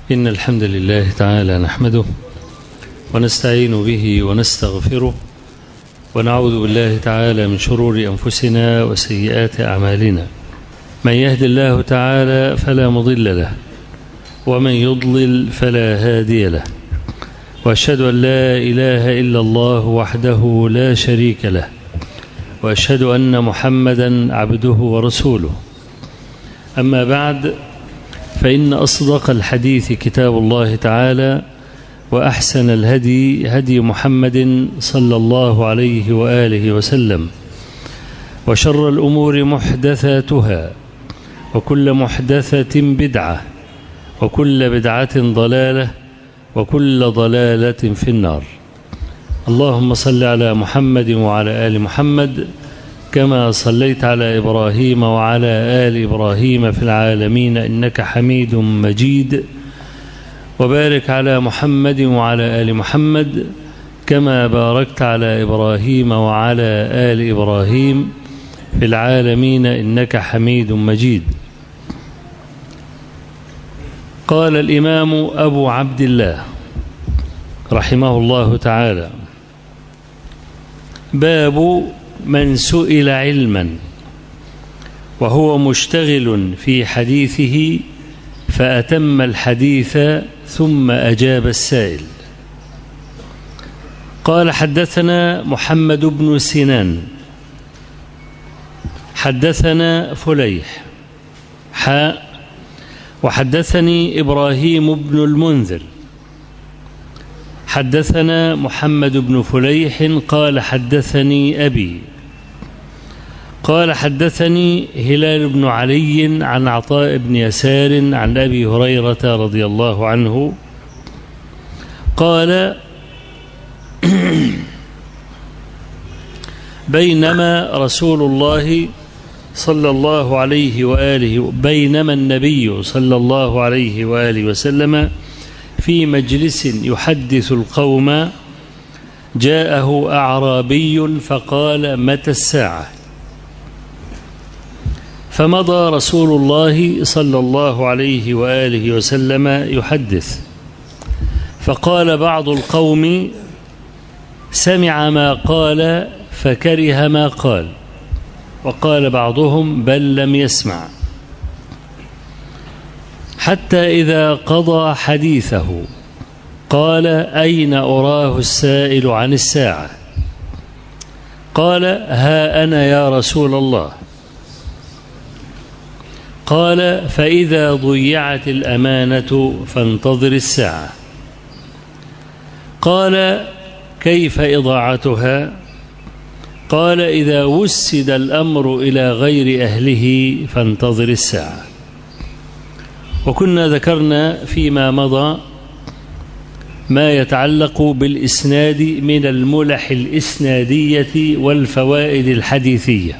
إن الحمد لله تعالى نحمده ونستعين به ونستغفره ونعوذ بالله تعالى من شرور أنفسنا وسيئات أعمالنا من يهد الله تعالى فلا مضل له ومن يضلل فلا هادي له وأشهد أن لا إله إلا الله وحده لا شريك له وأشهد أن محمدا عبده ورسوله أما بعد فإن أصدق الحديث كتاب الله تعالى وأحسن الهدي هدي محمد صلى الله عليه وآله وسلم وشر الأمور محدثاتها وكل محدثة بدعة وكل بدعة ضلالة وكل ضلالة في النار اللهم صل على محمد وعلى آل محمد كما صليت على إبراهيم وعلى آل إبراهيم في العالمين إنك حميد مجيد وبارك على محمد وعلى آل محمد كما باركت على إبراهيم وعلى آل إبراهيم في العالمين إنك حميد مجيد قال الإمام أبو عبد الله رحمه الله تعالى باب من سئل علما وهو مشتغل في حديثه فأتم الحديث ثم أجاب السائل قال حدثنا محمد بن سنان حدثنا فليح حاء وحدثني إبراهيم بن المنذر حدثنا محمد بن فليح قال حدثني أبي قال حدثني هلال بن علي عن عطاء بن يسار عن أبي هريرة رضي الله عنه قال بينما رسول الله صلى الله عليه وآله بينما النبي صلى الله عليه وآله وسلم في مجلس يحدث القوم جاءه أعرابي فقال متى الساعة فمضى رسول الله صلى الله عليه وآله وسلم يحدث فقال بعض القوم سمع ما قال فكره ما قال وقال بعضهم بل لم يسمع حتى إذا قضى حديثه قال أين أراه السائل عن الساعة قال ها أنا يا رسول الله قال فإذا ضيعت الأمانة فانتظر الساعة قال كيف إضاعتها قال إذا وسد الأمر إلى غير أهله فانتظر الساعة وكنا ذكرنا فيما مضى ما يتعلق بالإسناد من الملح الإسنادية والفوائد الحديثية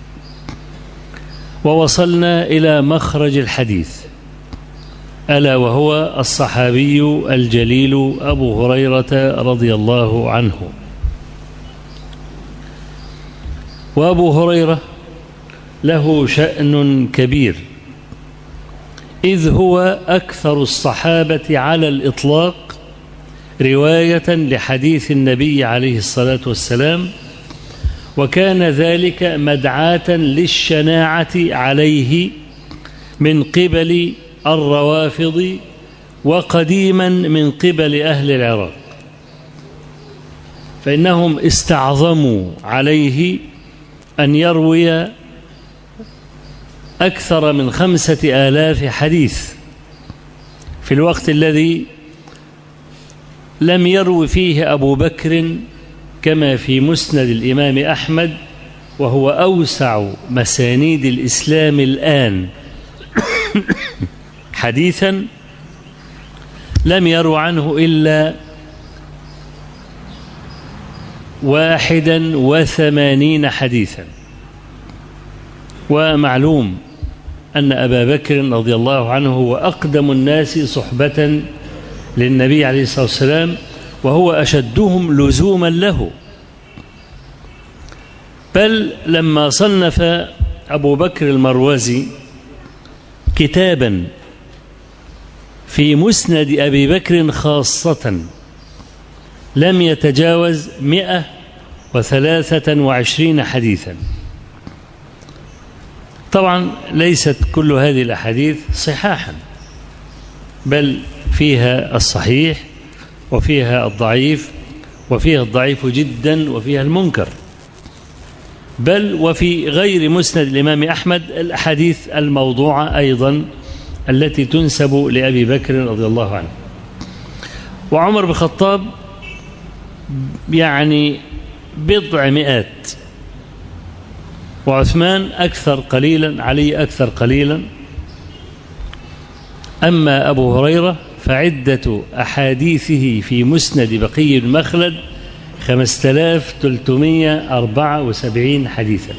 ووصلنا إلى مخرج الحديث ألا وهو الصحابي الجليل أبو هريرة رضي الله عنه وأبو هريرة له شأن كبير إذ هو أكثر الصحابة على الإطلاق رواية لحديث النبي عليه الصلاة والسلام وكان ذلك مدعاة للشناعة عليه من قبل الروافض وقديما من قبل أهل العراق فإنهم استعظموا عليه أن يروي أكثر من خمسة آلاف حديث في الوقت الذي لم يرو فيه أبو بكر كما في مسند الإمام أحمد وهو أوسع مسانيد الإسلام الآن حديثا لم يرو عنه إلا واحدا وثمانين حديثا ومعلوم أن أبا بكر رضي الله عنه هو أقدم الناس صحبة للنبي عليه الصلاة والسلام وهو أشدهم لزوما له بل لما صنف أبو بكر المروزي كتابا في مسند أبي بكر خاصة لم يتجاوز مئة وثلاثة وعشرين حديثا طبعا ليست كل هذه الأحاديث صحاحا بل فيها الصحيح وفيها الضعيف وفيها الضعيف جدا وفيها المنكر بل وفي غير مسند الإمام أحمد الأحاديث الموضوعة أيضا التي تنسب لأبي بكر رضي الله عنه وعمر بن الخطاب يعني بضع مئات وعثمان أكثر قليلا علي أكثر قليلا أما أبو هريرة فعدة أحاديثه في مسند بقي المخلد خمسة آلاف تلتمية أربعة وسبعين حديثا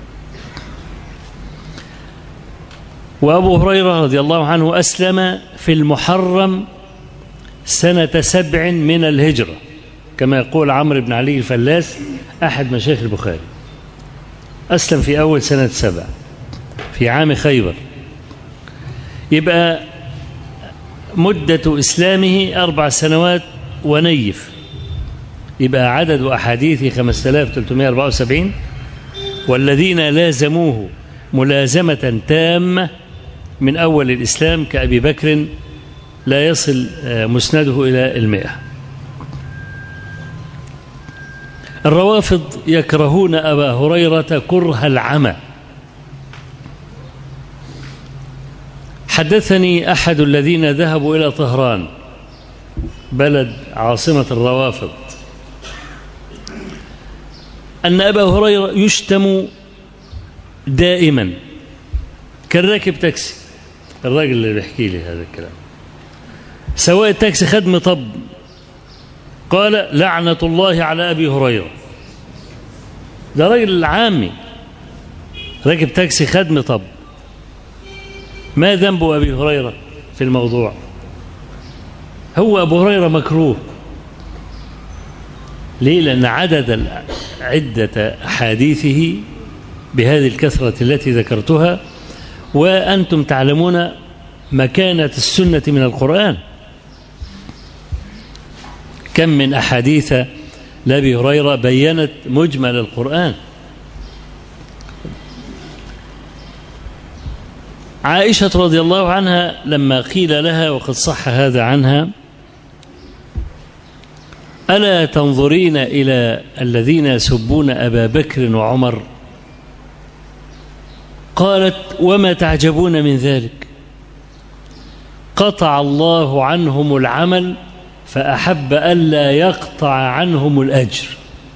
وأبو هريرة رضي الله عنه أسلم في المحرم سنة سبع من الهجرة كما يقول عمرو بن علي الفلاس أحد مشايخ البخاري أسلم في أول سنة سبع في عام خيبر يبقى مدة إسلامه أربع سنوات ونيف يبقى عدد أحاديثه 5374 والذين لازموه ملازمة تامة من أول الإسلام كأبي بكر لا يصل مسنده إلى المئة الروافض يكرهون أبا هريرة كره العمى حدثني أحد الذين ذهبوا إلى طهران بلد عاصمة الروافض أن أبا هريرة يشتم دائما كان راكب تاكسي الراجل اللي بيحكي لي هذا الكلام سواء التاكسي خد مطب قال لعنة الله على أبي هريرة ده راجل عامي راكب تاكسي خد مطب ما ذنب أبي هريرة في الموضوع هو أبو هريرة مكروه ليه لأن عدد عدة أحاديثه بهذه الكثرة التي ذكرتها وأنتم تعلمون مكانة السنة من القرآن كم من أحاديث لأبي هريرة بينت مجمل القرآن عائشة رضي الله عنها لما قيل لها وقد صح هذا عنها ألا تنظرين إلى الذين يسبون أبا بكر وعمر قالت وما تعجبون من ذلك قطع الله عنهم العمل فأحب ألا يقطع عنهم الأجر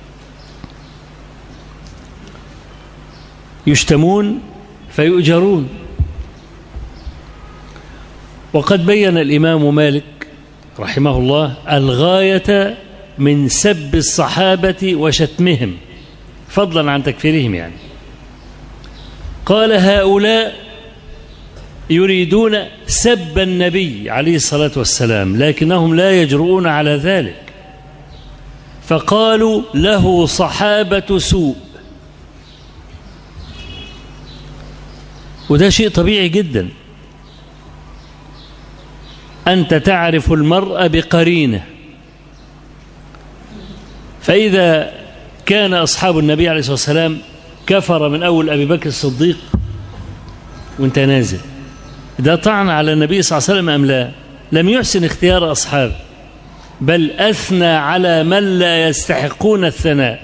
يشتمون فيؤجرون وقد بين الإمام مالك رحمه الله الغاية من سب الصحابة وشتمهم فضلا عن تكفيرهم يعني قال هؤلاء يريدون سب النبي عليه الصلاة والسلام لكنهم لا يجرؤون على ذلك فقالوا له صحابة سوء وده شيء طبيعي جدا أنت تعرف المرء بقرينه فإذا كان أصحاب النبي عليه الصلاة والسلام كفر من أول أبي بكر الصديق وانت نازل ده طعن على النبي صلى الله عليه وسلم أم لا لم يحسن اختيار أصحابه بل أثنى على من لا يستحقون الثناء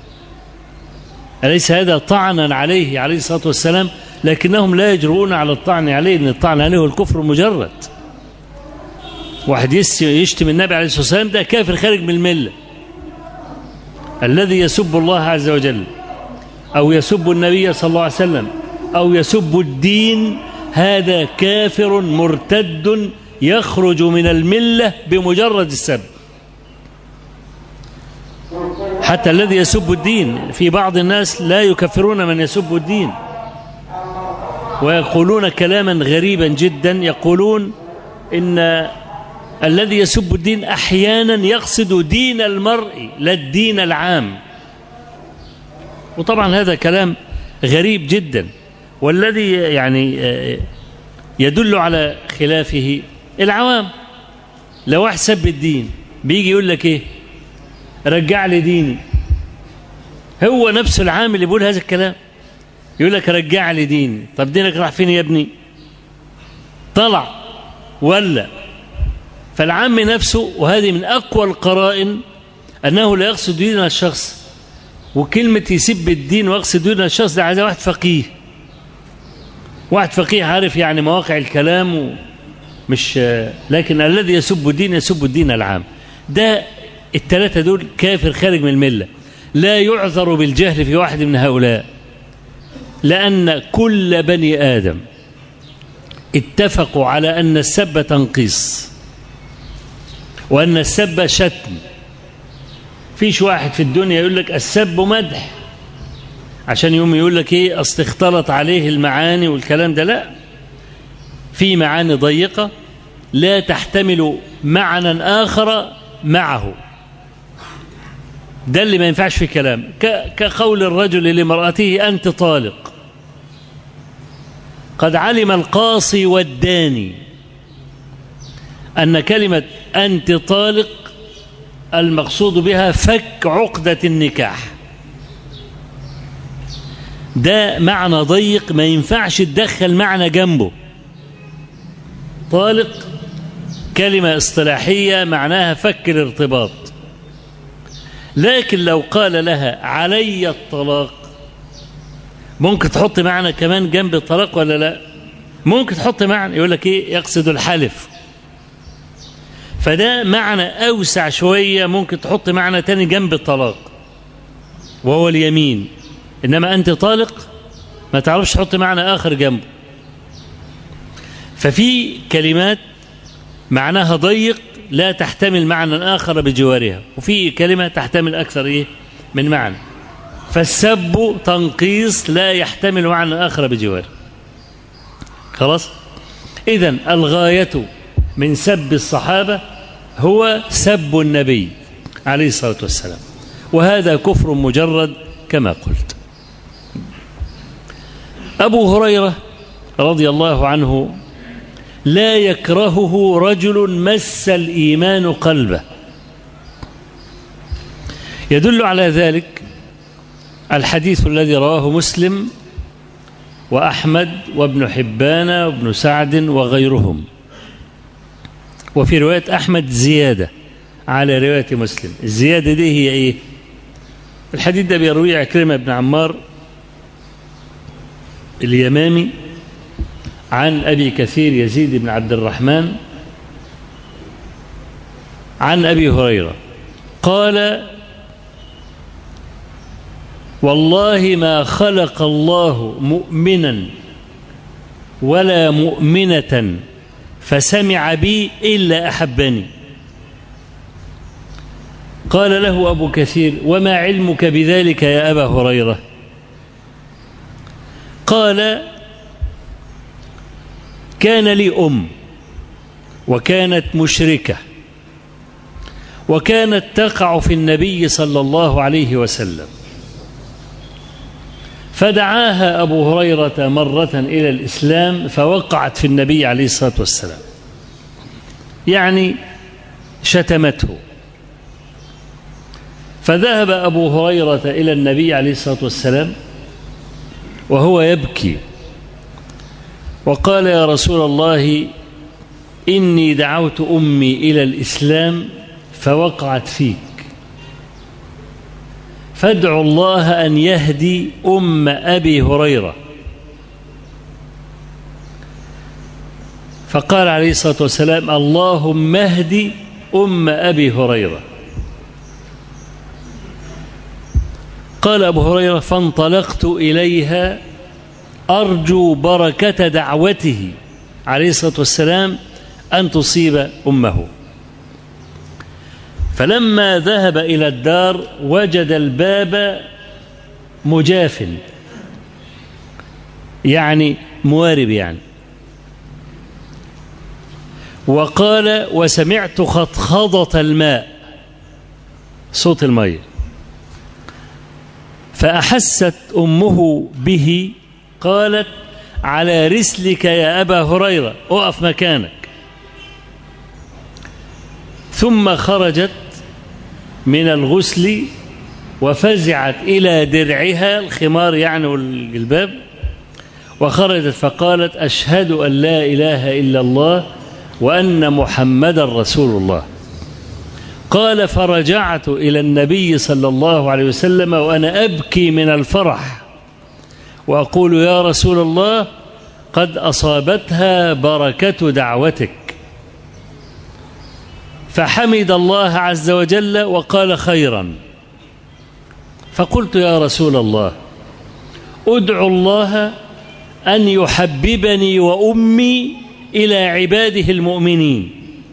أليس هذا طعنا عليه عليه الصلاة والسلام لكنهم لا يجرؤون على الطعن عليه ان الطعن عليه هو الكفر مجرد واحد يشتم النبي عليه الصلاة والسلام ده كافر خارج من الملة الذي يسب الله عز وجل أو يسب النبي صلى الله عليه وسلم أو يسب الدين هذا كافر مرتد يخرج من الملة بمجرد السب حتى الذي يسب الدين في بعض الناس لا يكفرون من يسب الدين ويقولون كلاما غريبا جدا يقولون إن الذي يسب الدين أحيانا يقصد دين المرء لا الدين العام وطبعا هذا كلام غريب جدا والذي يعني يدل على خلافه العوام لو واحد سب الدين بيجي يقول لك ايه رجع لي ديني هو نفسه العام اللي بيقول هذا الكلام يقول لك رجع لي ديني طب دينك راح فين يا ابني طلع ولا فالعام نفسه وهذه من أقوى القرائن أنه لا يقصد دين الشخص وكلمة يسب الدين ويقصد دين الشخص ده عايزة واحد فقيه واحد فقيه عارف يعني مواقع الكلام مش لكن الذي يسب الدين يسب الدين العام ده الثلاثة دول كافر خارج من الملة لا يعذر بالجهل في واحد من هؤلاء لأن كل بني آدم اتفقوا على أن السب تنقيص وأن السب شتم فيش واحد في الدنيا يقول لك السب مدح عشان يوم يقول لك ايه اصل اختلط عليه المعاني والكلام ده لا في معاني ضيقة لا تحتمل معنى آخر معه ده اللي ما ينفعش في كلام كقول الرجل لمرأته أنت طالق قد علم القاصي والداني أن كلمة أنت طالق المقصود بها فك عقدة النكاح ده معنى ضيق ما ينفعش تدخل معنى جنبه طالق كلمة اصطلاحية معناها فك الارتباط لكن لو قال لها علي الطلاق ممكن تحط معنى كمان جنب الطلاق ولا لا ممكن تحط معنى يقول لك ايه يقصد الحلف فده معنى أوسع شوية ممكن تحط معنى تاني جنب الطلاق وهو اليمين إنما أنت طالق ما تعرفش تحط معنى آخر جنبه ففي كلمات معناها ضيق لا تحتمل معنى آخر بجوارها وفي كلمة تحتمل أكثر إيه من معنى فالسب تنقيص لا يحتمل معنى آخر بجواره خلاص إذا الغاية من سب الصحابة هو سب النبي عليه الصلاة والسلام وهذا كفر مجرد كما قلت أبو هريرة رضي الله عنه لا يكرهه رجل مس الإيمان قلبه يدل على ذلك الحديث الذي رواه مسلم وأحمد وابن حبان وابن سعد وغيرهم وفي رواية أحمد زيادة على رواية مسلم الزيادة دي هي إيه الحديث ده بيرويه عكرمة بن عمار اليمامي عن أبي كثير يزيد بن عبد الرحمن عن أبي هريرة قال والله ما خلق الله مؤمنا ولا مؤمنة فسمع بي إلا أحبني قال له أبو كثير وما علمك بذلك يا أبا هريرة قال كان لي أم وكانت مشركة وكانت تقع في النبي صلى الله عليه وسلم فدعاها أبو هريرة مرة إلى الإسلام فوقعت في النبي عليه الصلاة والسلام يعني شتمته فذهب أبو هريرة إلى النبي عليه الصلاة والسلام وهو يبكي وقال يا رسول الله إني دعوت أمي إلى الإسلام فوقعت فيك فادعوا الله أن يهدي أم أبي هريرة فقال عليه الصلاة والسلام اللهم اهدي أم أبي هريرة قال أبو هريرة فانطلقت إليها أرجو بركة دعوته عليه الصلاة والسلام أن تصيب أمه فلما ذهب إلى الدار وجد الباب مجاف يعني موارب يعني وقال وسمعت خطخضة الماء صوت المية فأحست أمه به قالت على رسلك يا أبا هريرة أقف مكانك ثم خرجت من الغسل وفزعت إلى درعها الخمار يعني والجلباب وخرجت فقالت أشهد أن لا إله إلا الله وأن محمدا رسول الله قال فرجعت إلى النبي صلى الله عليه وسلم وأنا أبكي من الفرح وأقول يا رسول الله قد أصابتها بركة دعوتك فحمد الله عز وجل وقال خيرا فقلت يا رسول الله ادعو الله أن يحببني وأمي إلى عباده المؤمنين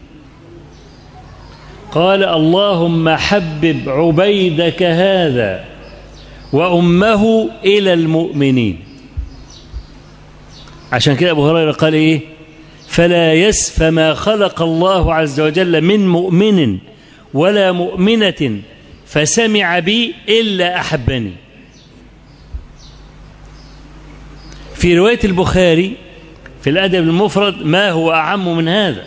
قال اللهم حبب عبيدك هذا وأمه إلى المؤمنين عشان كده أبو هريرة قال إيه فلا يسف ما خلق الله عز وجل من مؤمن ولا مؤمنة فسمع بي إلا أحبني في رواية البخاري في الأدب المفرد ما هو أعم من هذا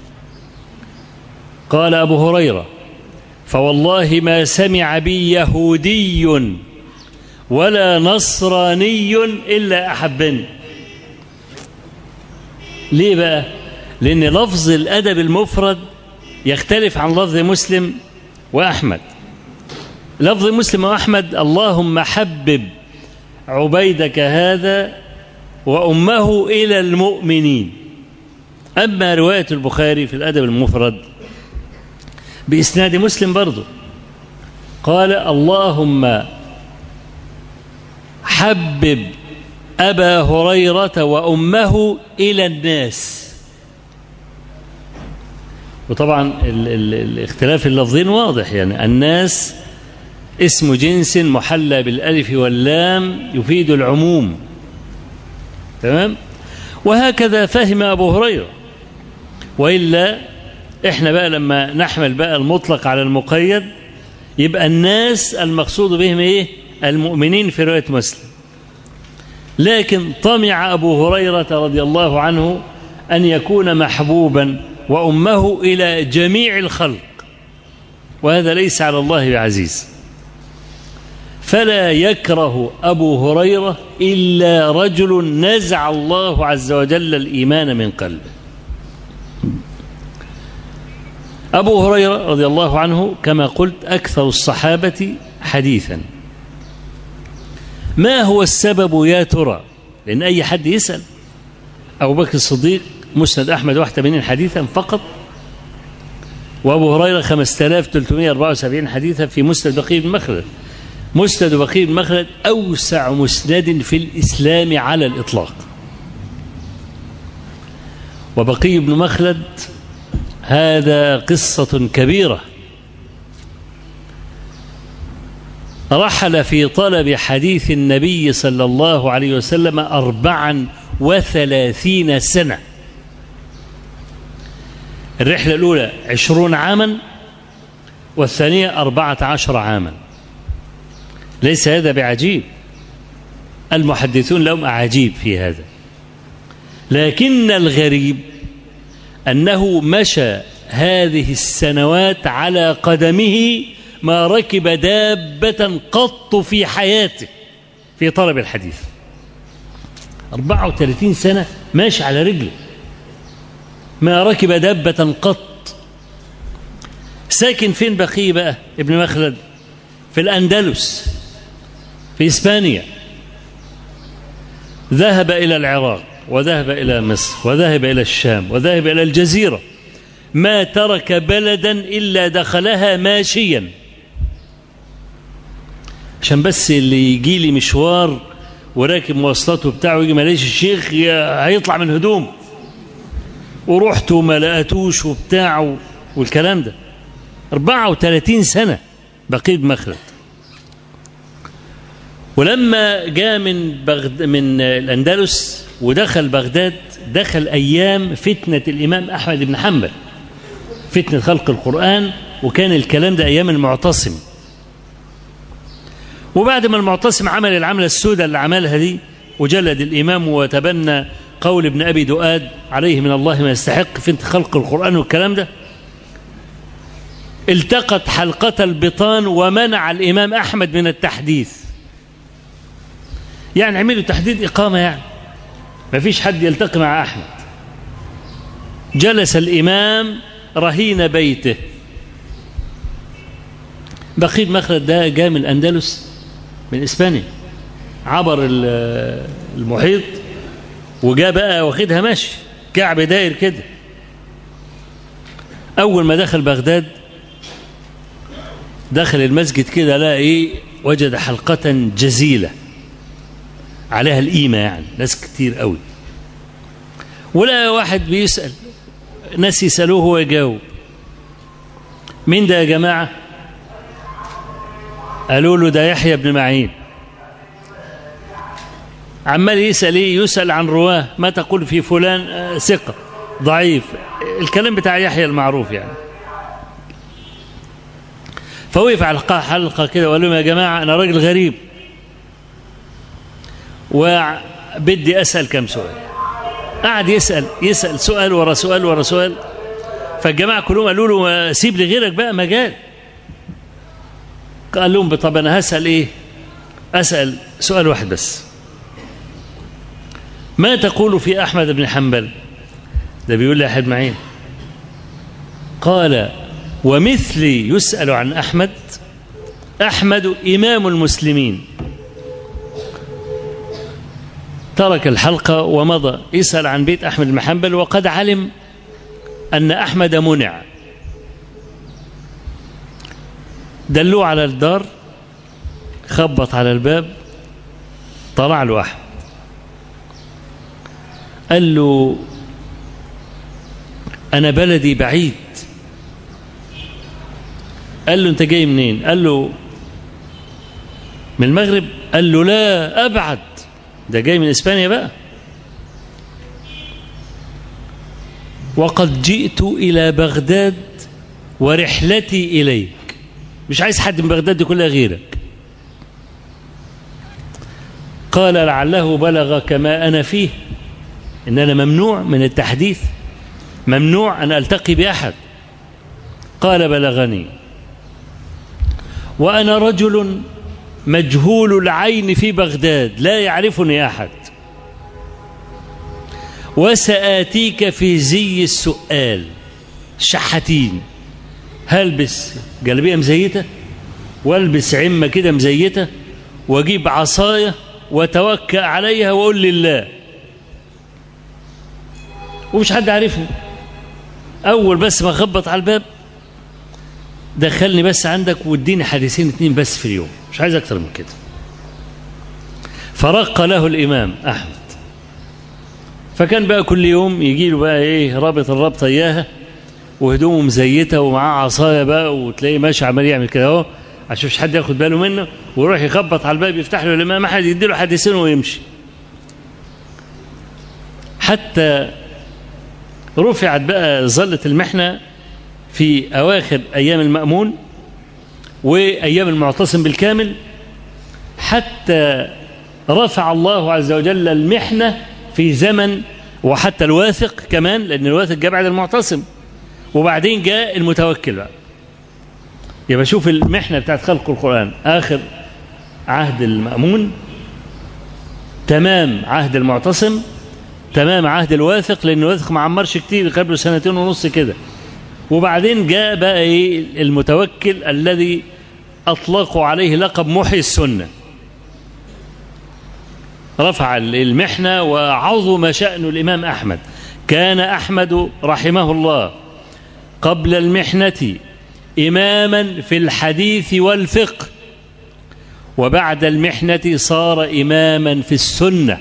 قال أبو هريرة فوالله ما سمع بي يهودي ولا نصراني إلا أحبني ليه بقى لأن لفظ الأدب المفرد يختلف عن لفظ مسلم وأحمد لفظ مسلم وأحمد اللهم حبب عبيدك هذا وأمه إلى المؤمنين أما رواية البخاري في الأدب المفرد بإسناد مسلم برضه قال اللهم حبب أبا هريرة وأمه إلى الناس وطبعا ال ال الاختلاف اللفظين واضح يعني الناس اسم جنس محلى بالألف واللام يفيد العموم تمام وهكذا فهم أبو هريرة وإلا إحنا بقى لما نحمل بقى المطلق على المقيد يبقى الناس المقصود بهم إيه المؤمنين في رواية مسلم لكن طمع أبو هريرة رضي الله عنه أن يكون محبوبا وأمه إلى جميع الخلق وهذا ليس على الله بعزيز فلا يكره أبو هريرة إلا رجل نزع الله عز وجل الإيمان من قلبه أبو هريرة رضي الله عنه كما قلت أكثر الصحابة حديثا ما هو السبب يا ترى لأن أي حد يسأل أبو بكر الصديق مسند أحمد 81 حديثا فقط وأبو هريرة 5374 حديثا في مسند بقي بن مخلد مسند بقي بن مخلد أوسع مسند في الإسلام على الإطلاق وبقي بن مخلد هذا قصة كبيرة رحل في طلب حديث النبي صلى الله عليه وسلم أربعا وثلاثين سنة الرحلة الأولى عشرون عاما والثانية أربعة عشر عاما ليس هذا بعجيب المحدثون لهم أعاجيب في هذا لكن الغريب أنه مشى هذه السنوات على قدمه ما ركب دابة قط في حياته في طلب الحديث 34 سنة ماشي على رجله ما ركب دابة قط ساكن فين بقي بقى ابن مخلد في الأندلس في إسبانيا ذهب إلى العراق وذهب إلى مصر وذهب إلى الشام وذهب إلى الجزيرة ما ترك بلدا إلا دخلها ماشيا عشان بس اللي يجي لي مشوار وراكب مواصلاته بتاعه يجي ما الشيخ هيطلع من هدوم ورحت وما لقيتوش وبتاع والكلام ده 34 سنة بقيت مخلد ولما جاء من بغد من الأندلس ودخل بغداد دخل أيام فتنة الإمام أحمد بن حنبل فتنة خلق القرآن وكان الكلام ده أيام المعتصم وبعد ما المعتصم عمل العملة السوداء اللي عملها دي وجلد الإمام وتبنى قول ابن أبي دؤاد عليه من الله ما يستحق في خلق القرآن والكلام ده التقت حلقة البطان ومنع الإمام أحمد من التحديث يعني عملوا تحديد إقامة يعني ما فيش حد يلتقي مع أحمد جلس الإمام رهين بيته بقيت مخلد ده جاء من الأندلس من إسبانيا عبر المحيط وجاء بقى واخدها ماشي كعب داير كده أول ما دخل بغداد دخل المسجد كده لقى إيه وجد حلقة جزيلة عليها القيمة يعني ناس كتير قوي ولا واحد بيسأل ناس يسألوه هو يجاوب مين ده يا جماعة قالوا له ده يحيى بن معين عمال يسأل ايه يسأل عن رواه ما تقول في فلان آه ثقة ضعيف الكلام بتاع يحيى المعروف يعني فوقف على حلقة كده وقال لهم يا جماعة أنا راجل غريب وبدي أسأل كم سؤال قعد يسأل يسأل سؤال ورا سؤال ورا سؤال فالجماعة كلهم قالوا له سيب لغيرك بقى مجال قال لهم طب أنا هسأل إيه أسأل سؤال واحد بس ما تقول في أحمد بن حنبل ده بيقول لي أحد معين قال ومثلي يسأل عن أحمد أحمد إمام المسلمين ترك الحلقة ومضى يسأل عن بيت أحمد بن حنبل وقد علم أن أحمد منع دلوه على الدار خبط على الباب طلع له أحمد قال له أنا بلدي بعيد قال له أنت جاي منين قال له من المغرب قال له لا أبعد ده جاي من إسبانيا بقى وقد جئت إلى بغداد ورحلتي إليك مش عايز حد من بغداد دي كلها غيرك قال لعله بلغ كما أنا فيه إن أنا ممنوع من التحديث ممنوع أن ألتقي بأحد قال بلغني وأنا رجل مجهول العين في بغداد لا يعرفني أحد وسآتيك في زي السؤال شحاتين هلبس جلبية مزيتة والبس عمة كده مزيتة واجيب عصاية وتوكأ عليها واقول لله ومش حد عارفني اول بس ما اخبط على الباب دخلني بس عندك واديني حديثين اتنين بس في اليوم مش عايز اكتر من كده فرق له الامام احمد فكان بقى كل يوم يجي له بقى ايه رابط الرابطه اياها وهدومه مزيته ومعاه عصايه بقى وتلاقيه ماشي عمال يعمل كده اهو عشان مش حد ياخد باله منه ويروح يخبط على الباب يفتح له الامام احد يدي له حديثين ويمشي حتى رفعت بقى ظلة المحنة في أواخر أيام المأمون وأيام المعتصم بالكامل حتى رفع الله عز وجل المحنة في زمن وحتى الواثق كمان لأن الواثق جاء بعد المعتصم وبعدين جاء المتوكل بقى يبقى شوف المحنة بتاعت خلق القرآن آخر عهد المأمون تمام عهد المعتصم تمام عهد الواثق لأن الواثق ما عمرش كتير قبله سنتين ونص كده وبعدين جاء بقى ايه المتوكل الذي أطلقوا عليه لقب محي السنة رفع المحنة وعظم شأن الإمام أحمد كان أحمد رحمه الله قبل المحنة إماما في الحديث والفقه وبعد المحنة صار إماما في السنة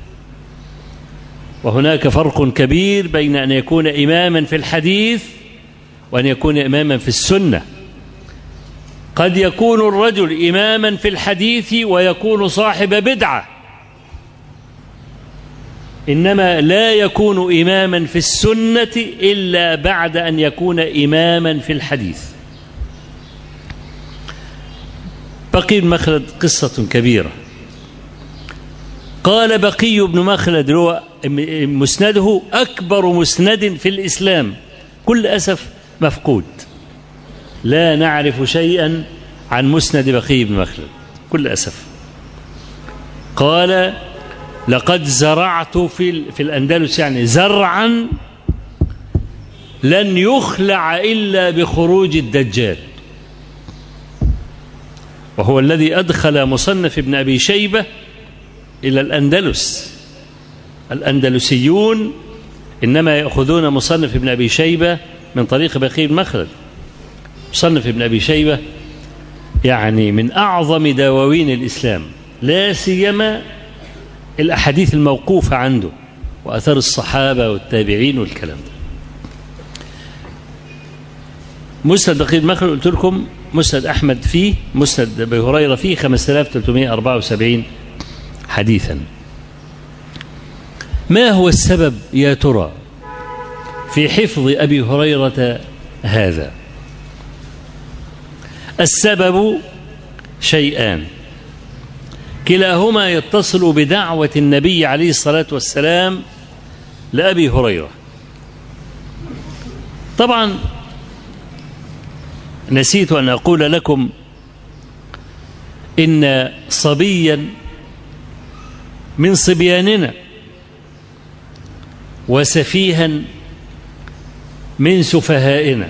وهناك فرق كبير بين أن يكون إماما في الحديث وأن يكون إماما في السنة قد يكون الرجل إماما في الحديث ويكون صاحب بدعة إنما لا يكون إماما في السنة إلا بعد أن يكون إماما في الحديث بقي بن مخلد قصة كبيرة قال بقي بن مخلد هو مسنده أكبر مسند في الإسلام كل أسف مفقود لا نعرف شيئا عن مسند بقي بن مخلد كل أسف قال لقد زرعت في في الأندلس يعني زرعا لن يخلع إلا بخروج الدجال وهو الذي أدخل مصنف ابن أبي شيبة إلى الأندلس الأندلسيون إنما يأخذون مصنف ابن أبي شيبة من طريق بقي المخرج مصنف ابن أبي شيبة يعني من أعظم دواوين الإسلام لا سيما الأحاديث الموقوفة عنده وأثر الصحابة والتابعين والكلام ده مسند بقي المخرج قلت لكم مسند أحمد فيه مسند أبي هريرة فيه 5374 حديثا ما هو السبب يا ترى في حفظ أبي هريرة هذا السبب شيئان كلاهما يتصل بدعوة النبي عليه الصلاة والسلام لأبي هريرة طبعا نسيت أن أقول لكم إن صبيا من صبياننا وسفيها من سفهائنا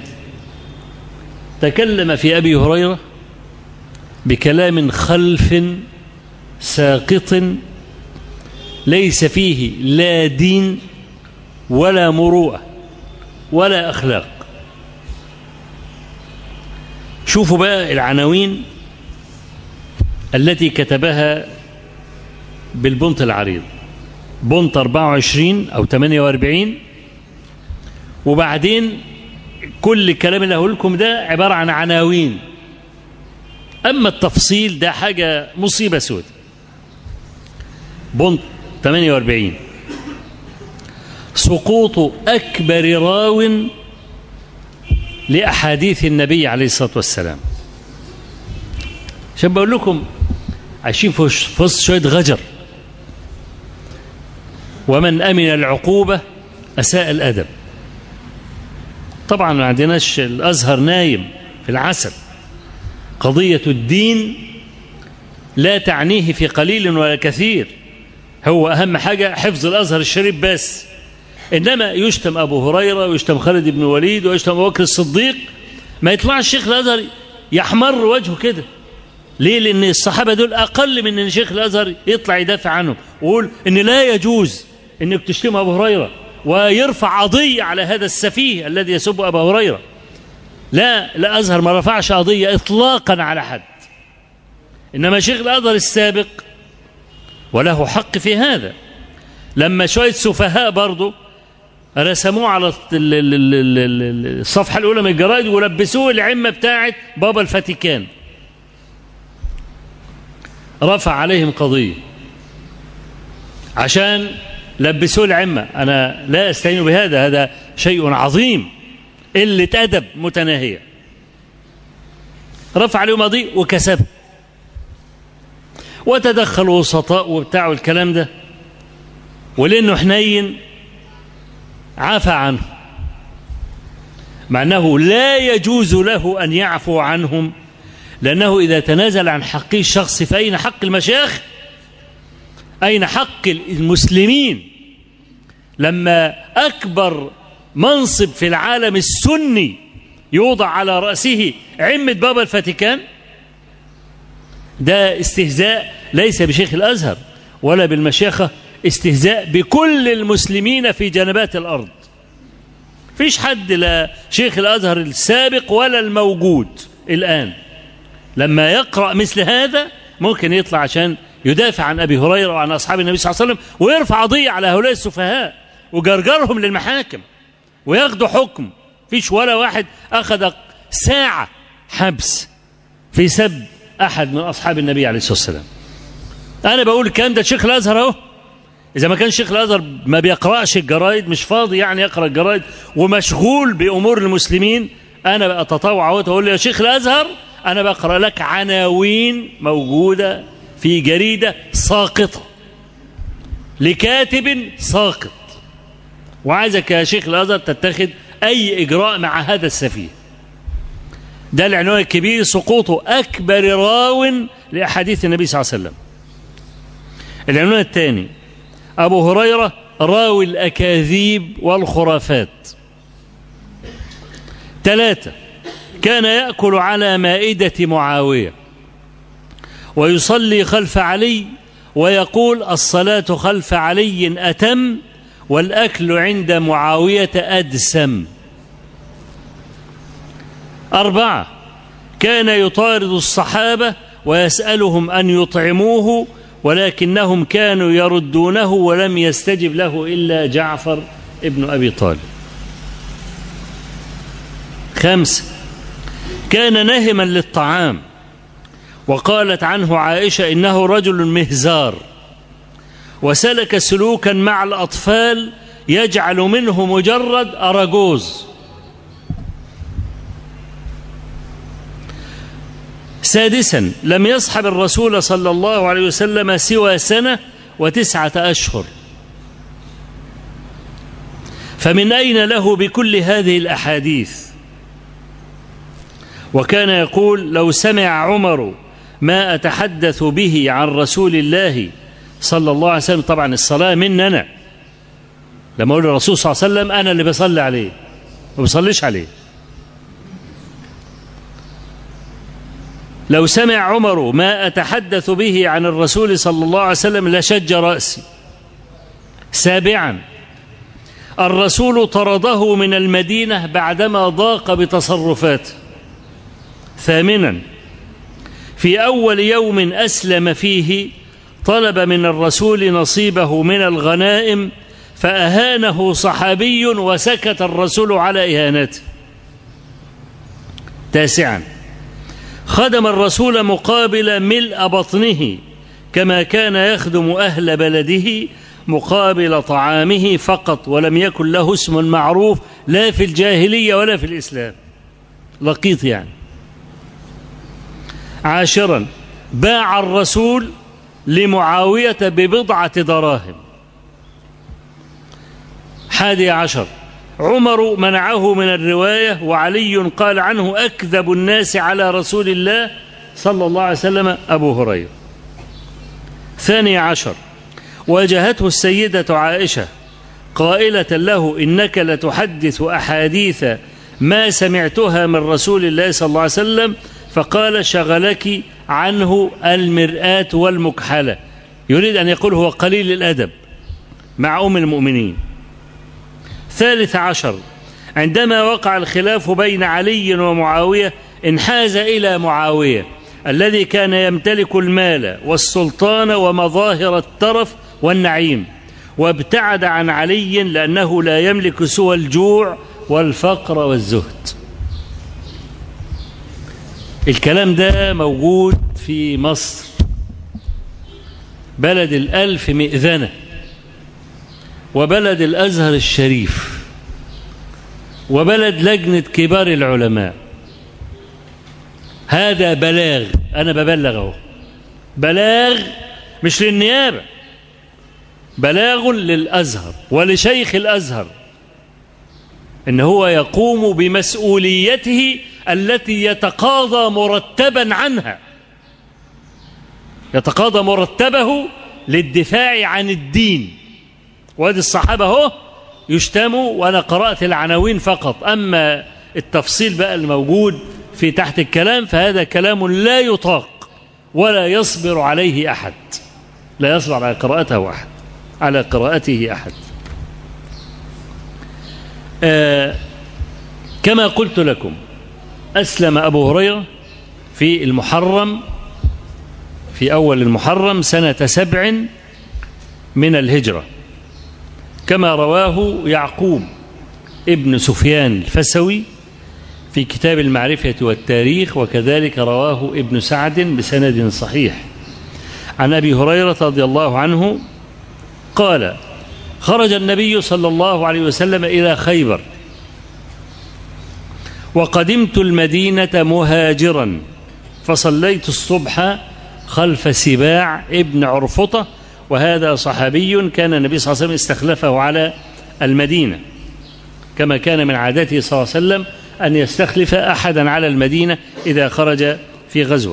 تكلم في أبي هريرة بكلام خلف ساقط ليس فيه لا دين ولا مروءة ولا أخلاق شوفوا بقى العناوين التي كتبها بالبنط العريض بنط 24 أو 48 وبعدين كل الكلام اللي هقول لكم ده عبارة عن عناوين أما التفصيل ده حاجة مصيبة سود بنط 48 سقوط أكبر راو لأحاديث النبي عليه الصلاة والسلام عشان بقول لكم عايشين في وسط شوية غجر ومن أمن العقوبة أساء الأدب طبعا ما عندناش الأزهر نايم في العسل قضية الدين لا تعنيه في قليل ولا كثير هو أهم حاجة حفظ الأزهر الشريف بس إنما يشتم أبو هريرة ويشتم خالد بن وليد ويشتم أبو بكر الصديق ما يطلعش الشيخ الأزهر يحمر وجهه كده ليه لأن الصحابة دول أقل من أن شيخ الأزهر يطلع يدافع عنهم ويقول إن لا يجوز أنك تشتم أبو هريرة ويرفع قضية على هذا السفيه الذي يسب أبا هريرة لا لا أزهر ما رفعش قضية إطلاقا على حد إنما شيخ الأزهر السابق وله حق في هذا لما شوية سفهاء برضه رسموه على الصفحة الأولى من الجرائد ولبسوه العمة بتاعت بابا الفاتيكان رفع عليهم قضية عشان لبسوه العمة أنا لا أستعين بهذا هذا شيء عظيم قلة أدب متناهية رفع عليهم قضية وكسب وتدخل وسطاء وبتاع الكلام ده ولأنه حنين عفى عنه مع أنه لا يجوز له أن يعفو عنهم لأنه إذا تنازل عن حقه الشخصي فأين حق المشايخ أين حق المسلمين لما أكبر منصب في العالم السني يوضع على رأسه عمة بابا الفاتيكان ده استهزاء ليس بشيخ الأزهر ولا بالمشيخة استهزاء بكل المسلمين في جنبات الأرض فيش حد لا شيخ الأزهر السابق ولا الموجود الآن لما يقرأ مثل هذا ممكن يطلع عشان يدافع عن أبي هريرة وعن أصحاب النبي صلى الله عليه وسلم ويرفع قضية على هؤلاء السفهاء وجرجرهم للمحاكم وياخدوا حكم فيش ولا واحد أخذ ساعة حبس في سب أحد من أصحاب النبي عليه الصلاة والسلام أنا بقول الكلام ده شيخ الأزهر أهو إذا ما كان شيخ الأزهر ما بيقرأش الجرايد مش فاضي يعني يقرأ الجرايد ومشغول بأمور المسلمين أنا بقى أتطوع وأقول له يا شيخ الأزهر أنا بقرأ لك عناوين موجودة في جريدة ساقطة لكاتب ساقط وعايزك يا شيخ الأزهر تتخذ أي إجراء مع هذا السفيه ده العنوان الكبير سقوط أكبر راو لأحاديث النبي صلى الله عليه وسلم العنوان الثاني أبو هريرة راوي الأكاذيب والخرافات ثلاثة كان يأكل على مائدة معاوية ويصلي خلف علي ويقول الصلاة خلف علي أتم والأكل عند معاوية أدسم أربعة كان يطارد الصحابة ويسألهم أن يطعموه ولكنهم كانوا يردونه ولم يستجب له إلا جعفر ابن أبي طالب خمسة كان نهما للطعام وقالت عنه عائشة إنه رجل مهزار وسلك سلوكا مع الأطفال يجعل منه مجرد أراجوز سادسا لم يصحب الرسول صلى الله عليه وسلم سوى سنة وتسعة أشهر فمن أين له بكل هذه الأحاديث وكان يقول لو سمع عمر ما أتحدث به عن رسول الله صلى الله عليه وسلم طبعا الصلاة مننا لما أقول الرسول صلى الله عليه وسلم أنا اللي بصلي عليه ما بصليش عليه لو سمع عمر ما أتحدث به عن الرسول صلى الله عليه وسلم لشج رأسي سابعا الرسول طرده من المدينة بعدما ضاق بتصرفاته ثامنا في أول يوم أسلم فيه طلب من الرسول نصيبه من الغنائم فأهانه صحابي وسكت الرسول على إهانته تاسعا خدم الرسول مقابل ملء بطنه كما كان يخدم أهل بلده مقابل طعامه فقط ولم يكن له اسم معروف لا في الجاهلية ولا في الإسلام لقيط يعني عاشرا باع الرسول لمعاوية ببضعة دراهم حادي عشر عمر منعه من الرواية وعلي قال عنه أكذب الناس على رسول الله صلى الله عليه وسلم أبو هريرة ثاني عشر واجهته السيدة عائشة قائلة له إنك لتحدث أحاديث ما سمعتها من رسول الله صلى الله عليه وسلم فقال شغلك عنه المرآة والمكحلة يريد أن يقول هو قليل الأدب مع أم المؤمنين ثالث عشر عندما وقع الخلاف بين علي ومعاوية انحاز إلى معاوية الذي كان يمتلك المال والسلطان ومظاهر الترف والنعيم وابتعد عن علي لأنه لا يملك سوى الجوع والفقر والزهد الكلام ده موجود في مصر بلد الألف مئذنة وبلد الأزهر الشريف وبلد لجنة كبار العلماء هذا بلاغ أنا ببلغ أهو بلاغ مش للنيابة بلاغ للأزهر ولشيخ الأزهر إن هو يقوم بمسؤوليته التي يتقاضى مرتبا عنها يتقاضى مرتبه للدفاع عن الدين وادي الصحابة هو يشتموا وأنا قرأت العناوين فقط أما التفصيل بقى الموجود في تحت الكلام فهذا كلام لا يطاق ولا يصبر عليه أحد لا يصبر على قراءته أحد على قراءته أحد آه كما قلت لكم أسلم أبو هريرة في المحرم في أول المحرم سنة سبع من الهجرة كما رواه يعقوب ابن سفيان الفسوي في كتاب المعرفة والتاريخ وكذلك رواه ابن سعد بسند صحيح عن أبي هريرة رضي الله عنه قال خرج النبي صلى الله عليه وسلم إلى خيبر وقدمت المدينة مهاجرا فصليت الصبح خلف سباع ابن عرفطة وهذا صحابي كان النبي صلى الله عليه وسلم استخلفه على المدينة كما كان من عادته صلى الله عليه وسلم أن يستخلف أحدا على المدينة إذا خرج في غزوة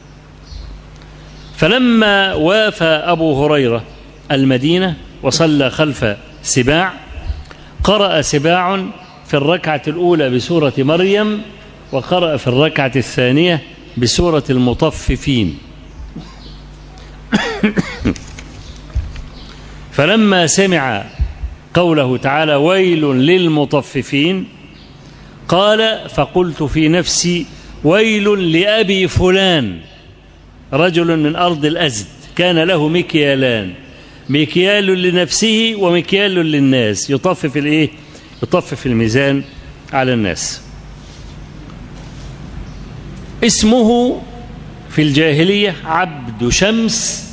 فلما وافى أبو هريرة المدينة وصلى خلف سباع قرأ سباع في الركعة الأولى بسورة مريم وقرأ في الركعة الثانية بسورة المطففين فلما سمع قوله تعالى ويل للمطففين قال فقلت في نفسي ويل لأبي فلان رجل من أرض الأزد كان له مكيالان مكيال لنفسه ومكيال للناس يطفف الايه يطفف الميزان على الناس اسمه في الجاهلية عبد شمس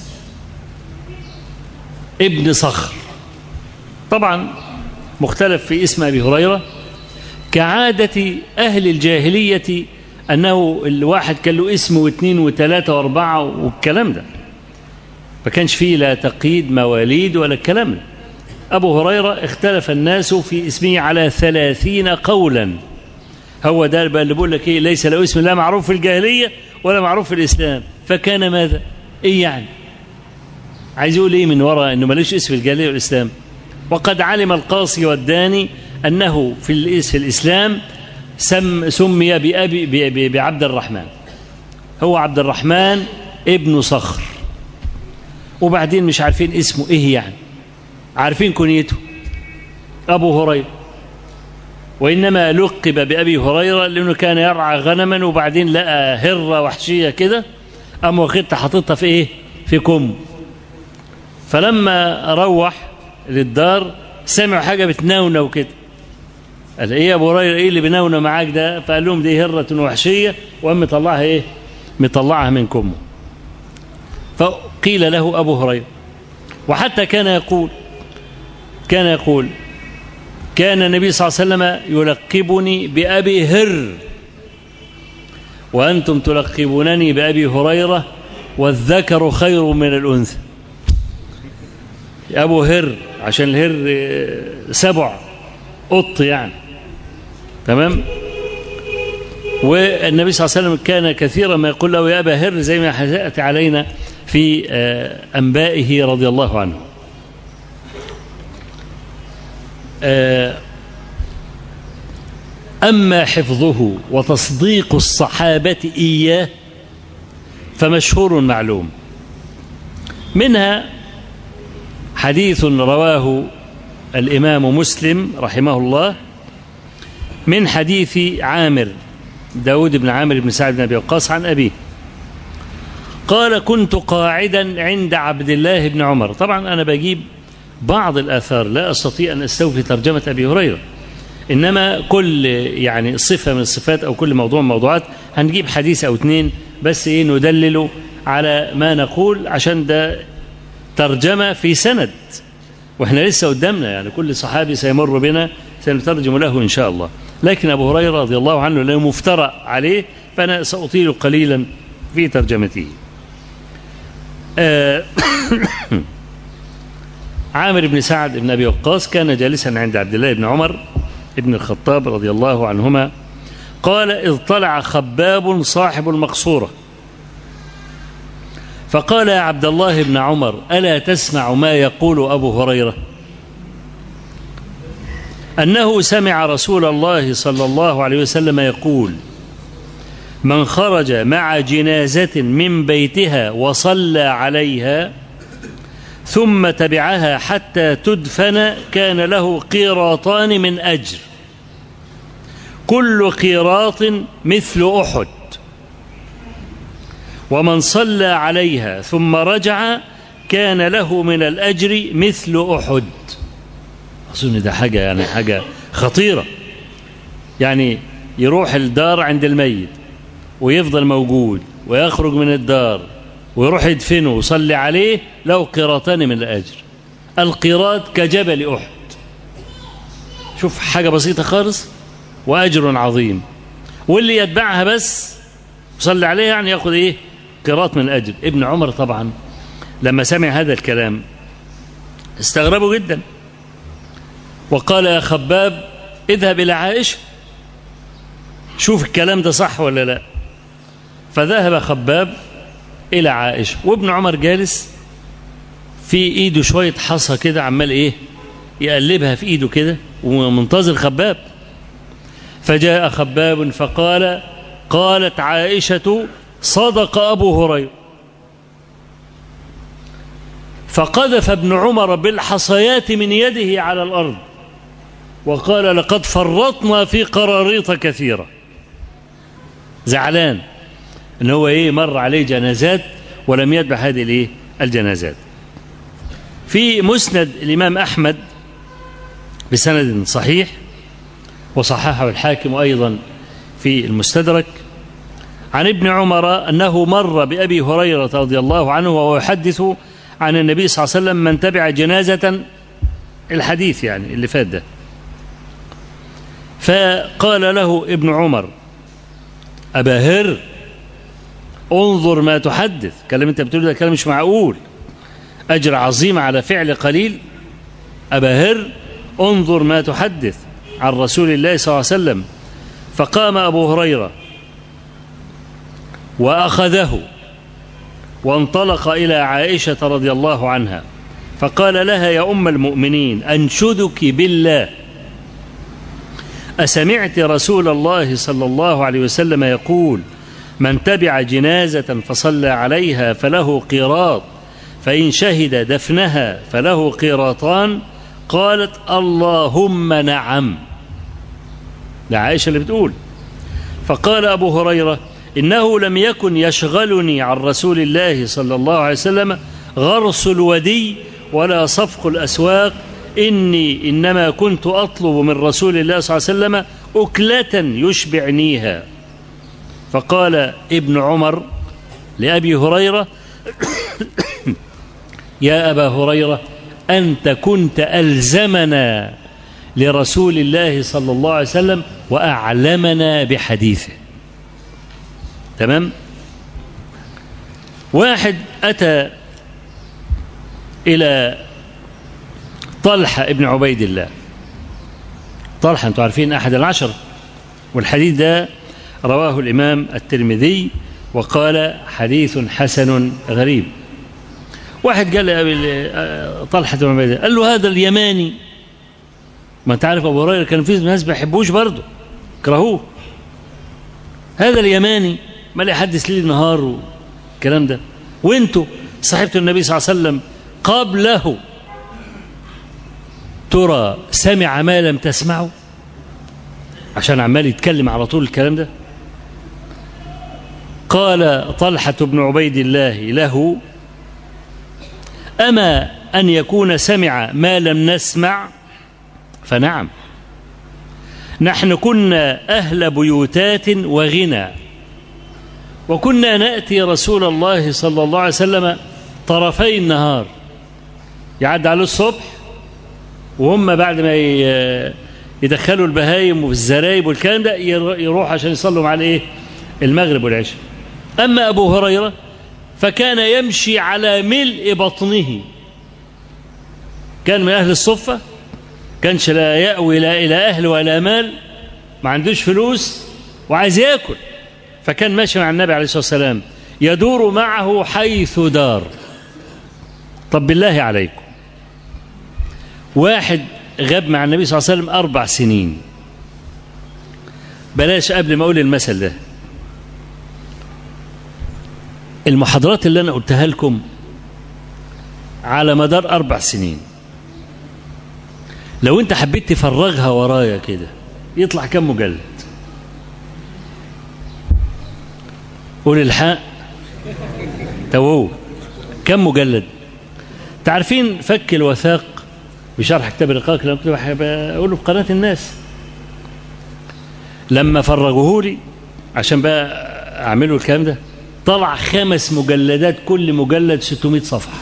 ابن صخر طبعا مختلف في اسم أبي هريرة كعادة أهل الجاهلية أنه الواحد كان له اسم واثنين وثلاثة وأربعة والكلام ده ما كانش فيه لا تقييد مواليد ولا الكلام ده أبو هريرة اختلف الناس في اسمه على ثلاثين قولا هو ده بقى اللي بقول لك ايه ليس له اسم لا معروف في الجاهلية ولا معروف في الإسلام فكان ماذا ايه يعني عايز يقول ايه من وراء انه ملوش اسم في الجاهلية والإسلام وقد علم القاصي والداني أنه في في الإسلام سم سمي بأبي بعبد الرحمن هو عبد الرحمن ابن صخر وبعدين مش عارفين اسمه ايه يعني عارفين كنيته أبو هريرة وإنما لقب بأبي هريرة لأنه كان يرعى غنما وبعدين لقى هرة وحشية كده قام واخدها حاططها في إيه؟ في كم فلما روح للدار سمعوا حاجة بتنونة كده قال إيه يا أبو هريرة إيه اللي بنونة معاك ده؟ فقال لهم دي هرة وحشية وقام مطلعها إيه؟ مطلعها من كمه فقيل له أبو هريرة وحتى كان يقول كان يقول كان النبي صلى الله عليه وسلم يلقبني بأبي هر وأنتم تلقبونني بأبي هريرة والذكر خير من الأنثى أبو هر عشان الهر سبع قط يعني تمام والنبي صلى الله عليه وسلم كان كثيرا ما يقول له يا أبا هر زي ما سيأتي علينا في أنبائه رضي الله عنه أما حفظه وتصديق الصحابة إياه فمشهور معلوم منها حديث رواه الإمام مسلم رحمه الله من حديث عامر داود بن عامر بن سعد بن أبي وقاص عن أبيه قال كنت قاعدا عند عبد الله بن عمر طبعا أنا بجيب بعض الآثار لا أستطيع أن أستوفي ترجمة أبي هريرة إنما كل يعني صفة من الصفات أو كل موضوع من الموضوعات هنجيب حديث أو اتنين بس إيه ندلله على ما نقول عشان ده ترجمة في سند وإحنا لسه قدامنا يعني كل صحابي سيمر بنا سنترجم له إن شاء الله لكن أبو هريرة رضي الله عنه لأنه مفترى عليه فأنا سأطيل قليلا في ترجمته آه عامر بن سعد بن أبي وقاص كان جالسا عند عبد الله بن عمر بن الخطاب رضي الله عنهما قال إذ طلع خباب صاحب المقصورة فقال يا عبد الله بن عمر ألا تسمع ما يقول أبو هريرة أنه سمع رسول الله صلى الله عليه وسلم يقول من خرج مع جنازة من بيتها وصلى عليها ثم تبعها حتى تدفن كان له قيراطان من أجر كل قيراط مثل أحد ومن صلى عليها ثم رجع كان له من الأجر مثل أحد أظن ده حاجة يعني حاجة خطيرة يعني يروح الدار عند الميت ويفضل موجود ويخرج من الدار ويروح يدفنه ويصلي عليه له قيراطان من الأجر القيراط كجبل أحد شوف حاجة بسيطة خالص وأجر عظيم واللي يتبعها بس يصلي عليه يعني ياخذ ايه قيراط من الأجر ابن عمر طبعا لما سمع هذا الكلام استغربوا جدا وقال يا خباب اذهب إلى عائشة شوف الكلام ده صح ولا لا فذهب خباب إلى عائشة وابن عمر جالس في إيده شوية حصى كده عمال إيه يقلبها في إيده كده ومنتظر خباب فجاء خباب فقال قالت عائشة صدق أبو هريرة فقذف ابن عمر بالحصيات من يده على الأرض وقال لقد فرطنا في قراريط كثيرة زعلان ان هو ايه مر عليه جنازات ولم يتبع هذه الايه الجنازات في مسند الامام احمد بسند صحيح وصححه الحاكم ايضا في المستدرك عن ابن عمر انه مر بابي هريره رضي الله عنه وهو يحدث عن النبي صلى الله عليه وسلم من تبع جنازه الحديث يعني اللي فات ده فقال له ابن عمر أبا هر انظر ما تحدث كلام انت بتقول ده كلام مش معقول أجر عظيم على فعل قليل أبا هر انظر ما تحدث عن رسول الله صلى الله عليه وسلم فقام أبو هريرة وأخذه وانطلق إلى عائشة رضي الله عنها فقال لها يا أم المؤمنين أنشدك بالله أسمعت رسول الله صلى الله عليه وسلم يقول من تبع جنازة فصلى عليها فله قيراط فإن شهد دفنها فله قيراطان قالت اللهم نعم ده عائشة اللي بتقول فقال أبو هريرة إنه لم يكن يشغلني عن رسول الله صلى الله عليه وسلم غرس الودي ولا صفق الأسواق إني إنما كنت أطلب من رسول الله صلى الله عليه وسلم أكلة يشبعنيها فقال ابن عمر لأبي هريرة يا أبا هريرة أنت كنت ألزمنا لرسول الله صلى الله عليه وسلم وأعلمنا بحديثه تمام واحد أتى إلى طلحة ابن عبيد الله طلحة أنتم عارفين أحد العشر والحديث ده رواه الإمام الترمذي وقال حديث حسن غريب واحد قال طلحة بن عبيد قال له هذا اليماني ما انت عارف ابو هريره كان في ناس ما يحبوش برضه كرهوه هذا اليماني ما لا يحدث ليل نهار والكلام ده وانتوا صاحبة النبي صلى الله عليه وسلم قبله ترى سمع ما لم تسمعوا عشان عمال يتكلم على طول الكلام ده قال طلحة بن عبيد الله له أما أن يكون سمع ما لم نسمع فنعم نحن كنا أهل بيوتات وغنى وكنا نأتي رسول الله صلى الله عليه وسلم طرفي النهار يعد عليه الصبح وهم بعد ما يدخلوا البهايم والزرايب والكلام ده يروح عشان يصلوا مع الايه المغرب والعشاء اما ابو هريره فكان يمشي على ملء بطنه كان من اهل الصفه كانش لا يأوي لا إلى أهل ولا مال ما عندوش فلوس وعايز ياكل فكان ماشي مع النبي عليه الصلاة والسلام يدور معه حيث دار طب بالله عليكم واحد غاب مع النبي صلى الله عليه وسلم أربع سنين بلاش قبل ما أقول المثل ده المحاضرات اللي أنا قلتها لكم على مدار أربع سنين لو أنت حبيت تفرغها ورايا كده يطلع كم مجلد قول الحق توه كم مجلد تعرفين فك الوثاق بشرح كتاب الرقاق لما كنت بقوله في قناة الناس لما فرغوه لي عشان بقى أعمله الكلام ده طلع خمس مجلدات كل مجلد 600 صفحة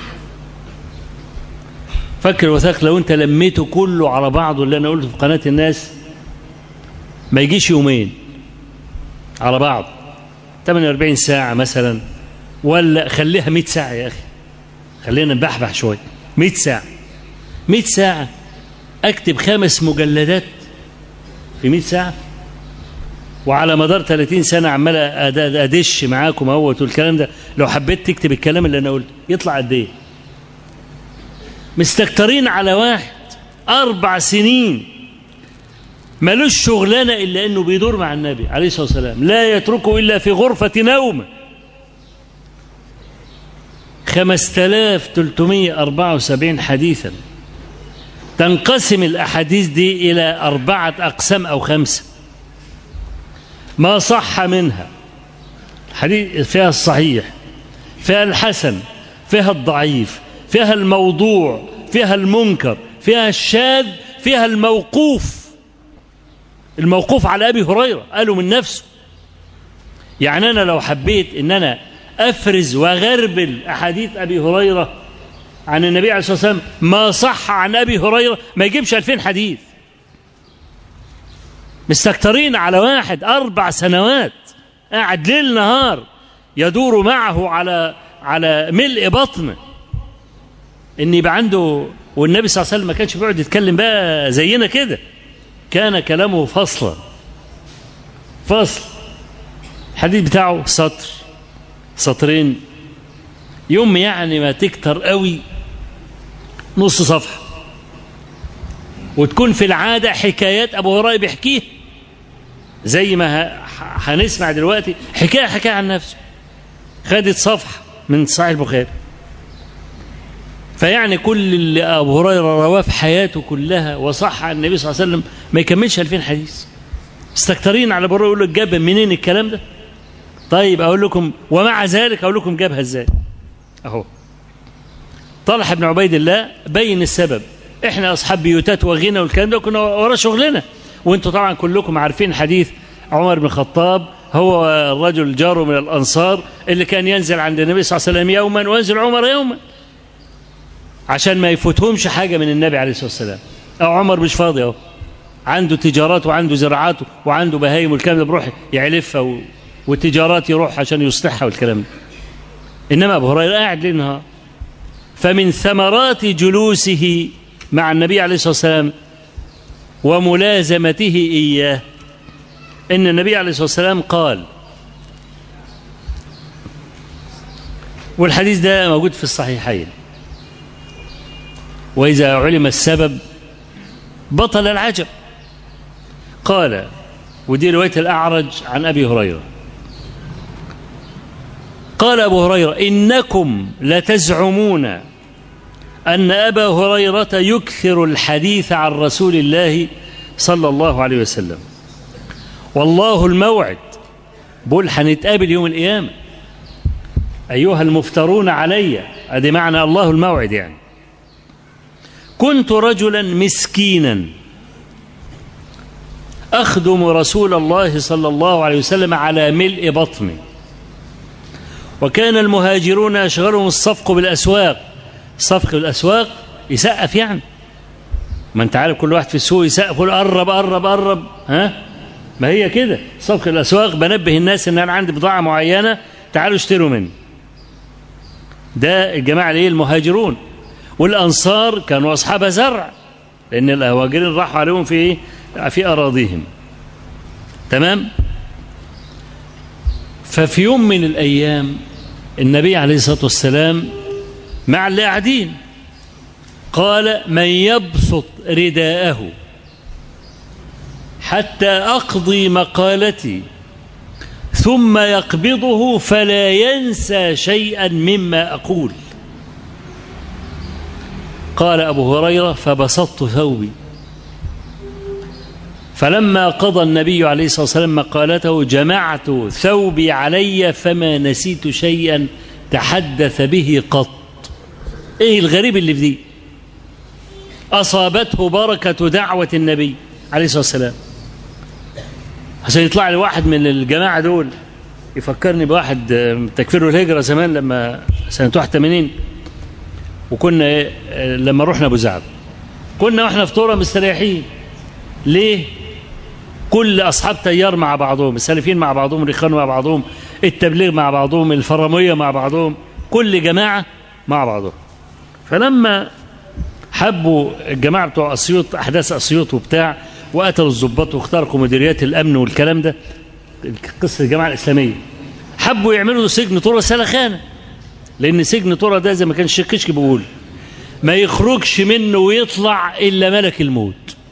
فك الوثاق لو أنت لميته كله على بعضه اللي أنا قلته في قناة الناس ما يجيش يومين على بعض 48 ساعة مثلا ولا خليها 100 ساعة يا أخي خلينا نبحبح شوية 100 ساعة 100 ساعة أكتب خمس مجلدات في 100 ساعة وعلى مدار 30 سنة عمال أد- أدش معاكم اهوت والكلام ده لو حبيت تكتب الكلام اللي أنا قلته يطلع قد إيه؟ مستكترين على واحد أربع سنين ملوش شغلانة إلا إنه بيدور مع النبي عليه الصلاة والسلام لا يتركه إلا في غرفة نوم 5374 حديثا تنقسم الأحاديث دي إلى أربعة أقسام أو خمسة ما صح منها حديث فيها الصحيح فيها الحسن فيها الضعيف فيها الموضوع فيها المنكر فيها الشاذ فيها الموقوف الموقوف على أبي هريرة قالوا من نفسه يعني أنا لو حبيت إن أنا أفرز وغربل أحاديث أبي هريرة عن النبي عليه الصلاة والسلام ما صح عن أبي هريرة ما يجيبش 2000 حديث مستكترين على واحد أربع سنوات قاعد ليل نهار يدور معه على على ملء بطنه ان يبقى عنده والنبي صلى الله عليه وسلم ما كانش بيقعد يتكلم بقى زينا كده كان كلامه فصلا فصل الحديث بتاعه سطر سطرين يوم يعني ما تكتر قوي نص صفحة وتكون في العادة حكايات أبو هريرة بيحكيها زي ما ه- هنسمع دلوقتي حكاية حكاية عن نفسه خدت صفحة من صحيح البخاري فيعني كل اللي أبو هريرة رواه في حياته كلها وصح عن النبي صلى الله عليه وسلم ما يكملش 2000 حديث مستكترين على أبو هريرة يقول لك جاب منين الكلام ده طيب أقول لكم ومع ذلك أقول لكم جابها إزاي أهو طلحة بن عبيد الله بين السبب احنا اصحاب بيوتات وغنى والكلام ده كنا ورا شغلنا وانتم طبعا كلكم عارفين حديث عمر بن الخطاب هو الرجل جاره من الانصار اللي كان ينزل عند النبي صلى الله عليه وسلم يوما وينزل عمر يوما عشان ما يفوتهمش حاجه من النبي عليه الصلاه والسلام او عمر مش فاضي اهو عنده تجارات وعنده زراعات وعنده بهايم والكلام ده بيروح يعلفها و... والتجارات يروح عشان يصلحها والكلام ده انما ابو هريره قاعد ليل نهار فمن ثمرات جلوسه مع النبي عليه الصلاه والسلام وملازمته اياه ان النبي عليه الصلاه والسلام قال والحديث ده موجود في الصحيحين واذا علم السبب بطل العجب قال ودي روايه الاعرج عن ابي هريره قال أبو هريرة إنكم لتزعمون أن أبا هريرة يكثر الحديث عن رسول الله صلى الله عليه وسلم والله الموعد بقول هنتقابل يوم القيامة أيها المفترون علي أدي معنى الله الموعد يعني كنت رجلا مسكينا أخدم رسول الله صلى الله عليه وسلم على ملء بطني وكان المهاجرون يشغلهم الصفق بالأسواق صفق بالأسواق يسقف يعني ما انت عارف كل واحد في السوق يسقف يقول قرب قرب قرب ها ما هي كده صفق الأسواق بنبه الناس ان انا عندي بضاعة معينة تعالوا اشتروا مني ده الجماعة الايه المهاجرون والأنصار كانوا أصحاب زرع لأن المهاجرين راحوا عليهم في ايه في أراضيهم تمام ففي يوم من الأيام النبي عليه الصلاة والسلام مع اللي قاعدين قال من يبسط رداءه حتى أقضي مقالتي ثم يقبضه فلا ينسى شيئا مما أقول قال أبو هريرة فبسطت ثوبي فلما قضى النبي عليه الصلاة والسلام مقالته جمعت ثوبي علي فما نسيت شيئا تحدث به قط ايه الغريب اللي في دي أصابته بركة دعوة النبي عليه الصلاة والسلام عشان يطلع لي واحد من الجماعة دول يفكرني بواحد تكفير الهجرة زمان لما سنة 81 وكنا إيه لما رحنا أبو زعب كنا واحنا في طورة مستريحين ليه؟ كل أصحاب تيار مع بعضهم السلفيين مع بعضهم الرخان مع بعضهم التبليغ مع بعضهم الفرامية مع بعضهم كل جماعة مع بعضهم فلما حبوا الجماعة بتوع أسيوط أحداث أسيوط وبتاع وقتلوا الضباط واخترقوا مديريات الأمن والكلام ده قصه الجماعه الاسلاميه حبوا يعملوا سجن طرة سلخانه لان سجن طرة ده زي ما كان الشيخ كشك بيقول ما يخرجش منه ويطلع الا ملك الموت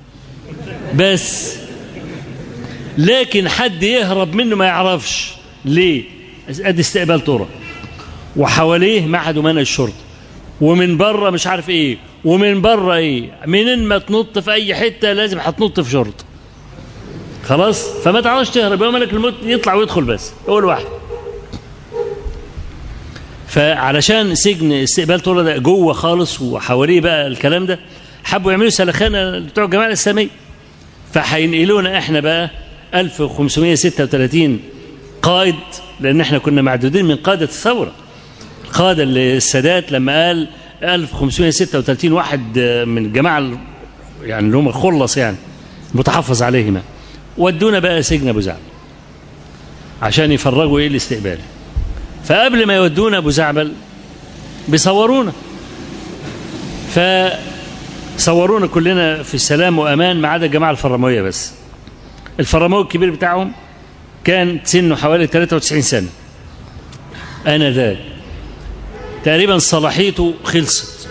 بس لكن حد يهرب منه ما يعرفش ليه ادي استقبال طرة وحواليه معهد ومنهج الشرطه ومن بره مش عارف ايه ومن بره ايه منين ما تنط في اي حته لازم هتنط في شرطه خلاص فما تعرفش تهرب هو ملك الموت يطلع ويدخل بس هو الواحد فعلشان سجن استقبال طول ده جوه خالص وحواليه بقى الكلام ده حبوا يعملوا سلخانه بتوع الجماعه الاسلاميه فهينقلونا احنا بقى 1536 قائد لان احنا كنا معدودين من قاده الثوره قاد السادات لما قال 1536 واحد من الجماعه يعني اللي هم خلص يعني متحفظ عليهما ودونا بقى سجن ابو زعبل عشان يفرغوا ايه الاستقبال فقبل ما يودونا ابو زعبل بيصورونا فصورونا كلنا في سلام وامان ما عدا الجماعه الفرمويه بس الفرموي الكبير بتاعهم كان سنه حوالي 93 سنه انا ذاك تقريبا صلاحيته خلصت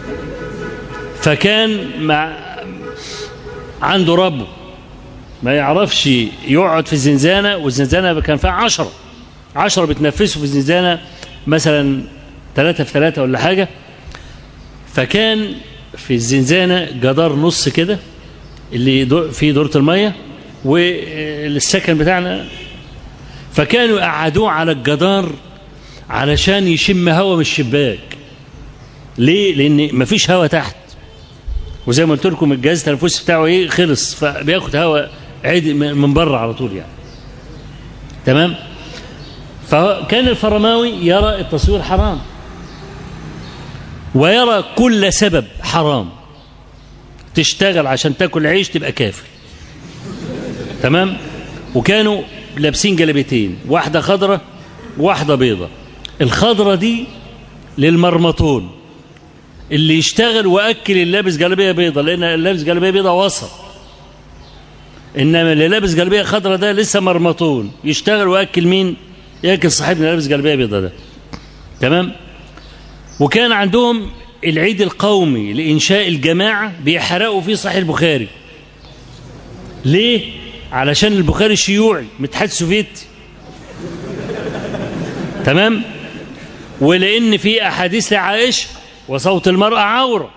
فكان مع عنده ربه ما يعرفش يقعد في الزنزانة والزنزانة كان فيها عشرة عشرة بتنفسوا في الزنزانة مثلا ثلاثة في ثلاثة ولا حاجة فكان في الزنزانة جدار نص كده اللي دو فيه دورة المية والسكن بتاعنا فكانوا قعدوه على الجدار علشان يشم هوا من الشباك ليه لان مفيش هوا تحت وزي ما قلت لكم الجهاز التنفسي بتاعه ايه خلص فبياخد هوا عادي من بره على طول يعني تمام فكان الفرماوي يرى التصوير حرام ويرى كل سبب حرام تشتغل عشان تاكل عيش تبقى كافر تمام وكانوا لابسين جلبيتين واحده خضراء واحده بيضة الخضرة دي للمرمطون اللي يشتغل واكل اللي لابس جلابيه بيضة لان اللي لابس جلابيه بيضة وسط انما اللي لابس جلابيه خضراء ده لسه مرمطون يشتغل واكل مين ياكل صاحبنا اللي لابس جلابيه بيضة ده تمام وكان عندهم العيد القومي لإنشاء الجماعة بيحرقوا فيه صحيح البخاري ليه؟ علشان البخاري شيوعي من الاتحاد السوفيتي تمام ولأن في أحاديث لعائشة وصوت المرأة عورة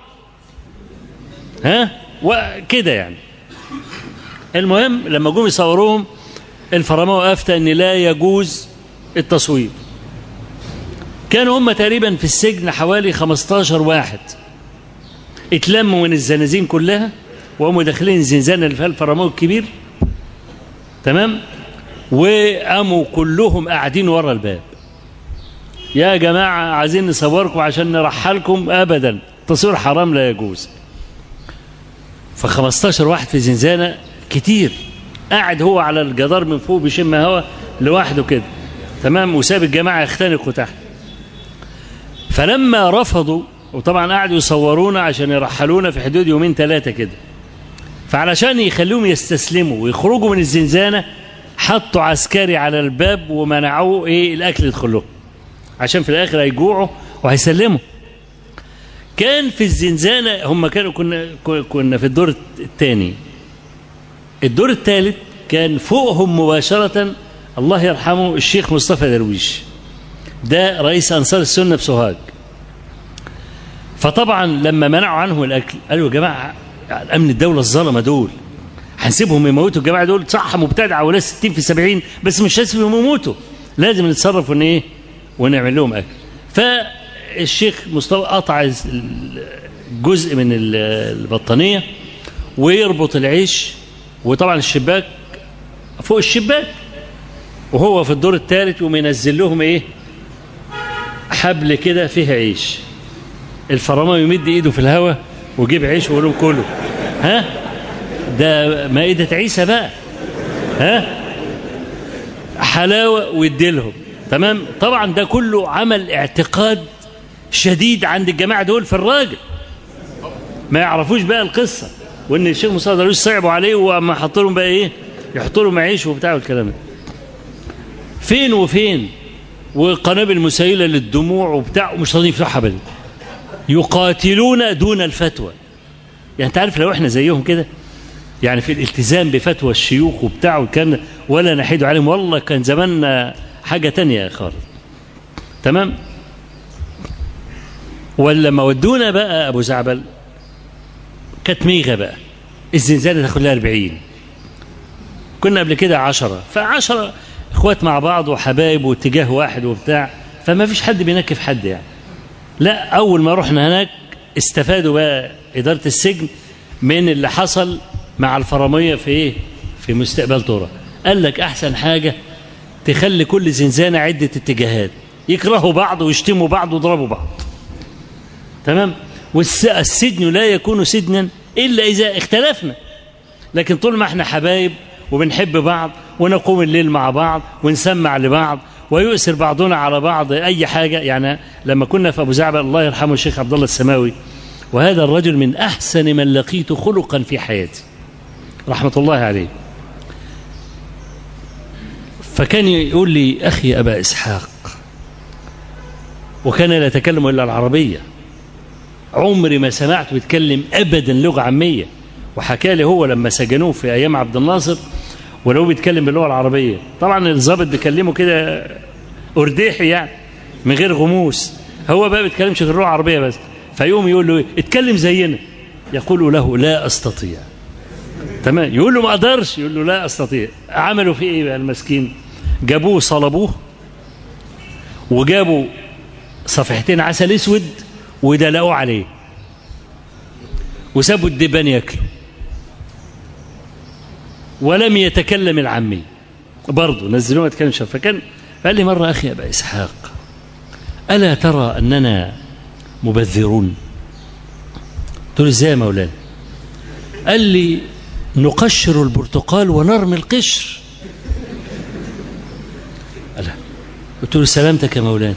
ها وكده يعني المهم لما جم يصوروهم الفرماوي أفتى أن لا يجوز التصوير كانوا هم تقريبا في السجن حوالي 15 واحد اتلموا من الزنازين كلها وهم داخلين الزنزانة اللي فيها الفرماوي الكبير تمام وقاموا كلهم قاعدين ورا الباب يا جماعة عايزين نصوركم عشان نرحلكم أبدا تصوير حرام لا يجوز ف15 واحد في زنزانة كتير قاعد هو على الجدار من فوق بيشم هوا لوحده كده تمام وساب الجماعة يختنقوا تحت فلما رفضوا وطبعا قعدوا يصورونا عشان يرحلونا في حدود يومين ثلاثة كده فعلشان يخلوهم يستسلموا ويخرجوا من الزنزانة حطوا عسكري على الباب ومنعوه ايه الاكل يدخل لهم عشان في الاخر هيجوعوا وهيسلموا كان في الزنزانة هم كانوا كنا كنا في الدور الثاني الدور الثالث كان فوقهم مباشرة الله يرحمه الشيخ مصطفى درويش ده رئيس أنصار السنة بسوهاج فطبعا لما منعوا عنه الأكل قالوا يا جماعة أمن الدولة الظلمة دول هنسيبهم يموتوا الجماعة دول صح مبتدعة ولا 60 في 70 بس مش هنسيبهم يموتوا لازم نتصرف ون ايه ونعمل لهم أكل فالشيخ مصطفى قطع جزء من البطانية ويربط العيش وطبعا الشباك فوق الشباك وهو في الدور الثالث ومنزل لهم ايه حبل كده فيه عيش الفرامة يمد ايده في الهواء ويجيب عيش ويقول لهم كله ها ده مائدة عيسى بقى ها حلاوة ويديلهم تمام طبعا ده كله عمل اعتقاد شديد عند الجماعة دول في الراجل ما يعرفوش بقى القصة وان الشيخ مصطفى درويش صعبوا عليه وما حط لهم بقى ايه يحط لهم عيش وبتاع والكلام ده فين وفين وقنابل مسيلة للدموع وبتاع ومش راضيين يفتحوا ابدا يقاتلون دون الفتوى يعني انت عارف لو احنا زيهم كده يعني في الالتزام بفتوى الشيوخ وبتاع وكان ولا نحيد عليهم والله كان زماننا حاجة تانية يا خالد تمام ولما ودونا بقى أبو زعبل كانت ميغة بقى الزنزانة تاخد لها 40 كنا قبل كده عشرة فعشرة اخوات مع بعض وحبايب واتجاه واحد وبتاع فما فيش حد بينكف حد يعني لا أول ما رحنا هناك استفادوا بقى إدارة السجن من اللي حصل مع الفرامية في إيه؟ في مستقبل تورا قال لك أحسن حاجة تخلي كل زنزانة عدة اتجاهات يكرهوا بعض ويشتموا بعض ويضربوا بعض تمام والسجن لا يكون سجنا إلا إذا اختلفنا لكن طول ما احنا حبايب وبنحب بعض ونقوم الليل مع بعض ونسمع لبعض ويؤثر بعضنا على بعض أي حاجة يعني لما كنا في أبو زعبل الله يرحمه الشيخ عبد الله السماوي وهذا الرجل من أحسن من لقيت خلقا في حياتي رحمة الله عليه فكان يقول لي أخي أبا إسحاق وكان لا يتكلم إلا العربية عمري ما سمعته بيتكلم أبدا لغة عامية وحكى لي هو لما سجنوه في أيام عبد الناصر ولو بيتكلم باللغة العربية طبعا الضابط بيكلمه كده أرديحي يعني من غير غموس هو بقى بيتكلمش غير اللغة العربية بس فيقوم يقول له اتكلم زينا يقول له لا أستطيع تمام يقول له ما أقدرش يقول له لا أستطيع عملوا فيه إيه بقى المسكين جابوه صلبوه وجابوا صفحتين عسل اسود ودلقوا عليه وسابوا الدبان ياكلوا ولم يتكلم العمي برضه نزلوه ما يتكلمش فكان قال لي مرة أخي أبا إسحاق ألا ترى أننا مبذرون قلت له إزاي يا مولانا قال لي نقشر البرتقال ونرمي القشر ألا قلت له سلامتك يا مولانا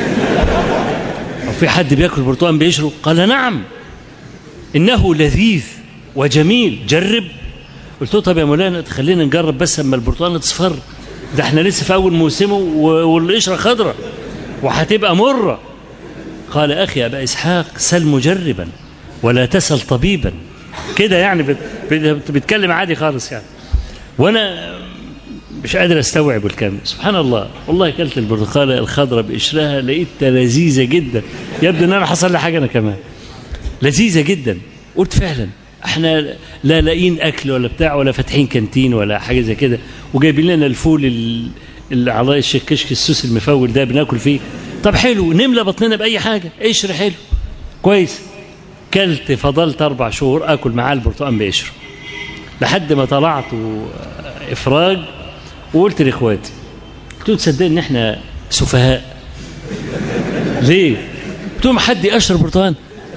في حد بياكل برتقال بيشرب قال نعم إنه لذيذ وجميل جرب قلت له طب يا مولانا تخلينا نجرب بس اما البرتقال تصفر ده احنا لسه في اول موسمه والقشره خضراء وهتبقى مره قال اخي ابا اسحاق سل مجربا ولا تسل طبيبا كده يعني بت بت بتكلم عادي خالص يعني وانا مش قادر استوعب الكلام سبحان الله والله اكلت البرتقاله الخضراء بقشرها لقيتها لذيذه جدا يبدو ان انا حصل لي حاجه انا كمان لذيذه جدا قلت فعلا احنا لا لاقيين اكل ولا بتاع ولا فاتحين كانتين ولا حاجه زي كده وجايبين لنا الفول اللي على الشيخ كشك السوس المفول ده بناكل فيه طب حلو نملى بطننا باي حاجه قشر حلو كويس كلت فضلت اربع شهور اكل معاه البرتقال بقشره لحد ما طلعت افراج وقلت لاخواتي قلت له تصدق ان احنا سفهاء ليه؟ قلت لهم حد يقشر برتقال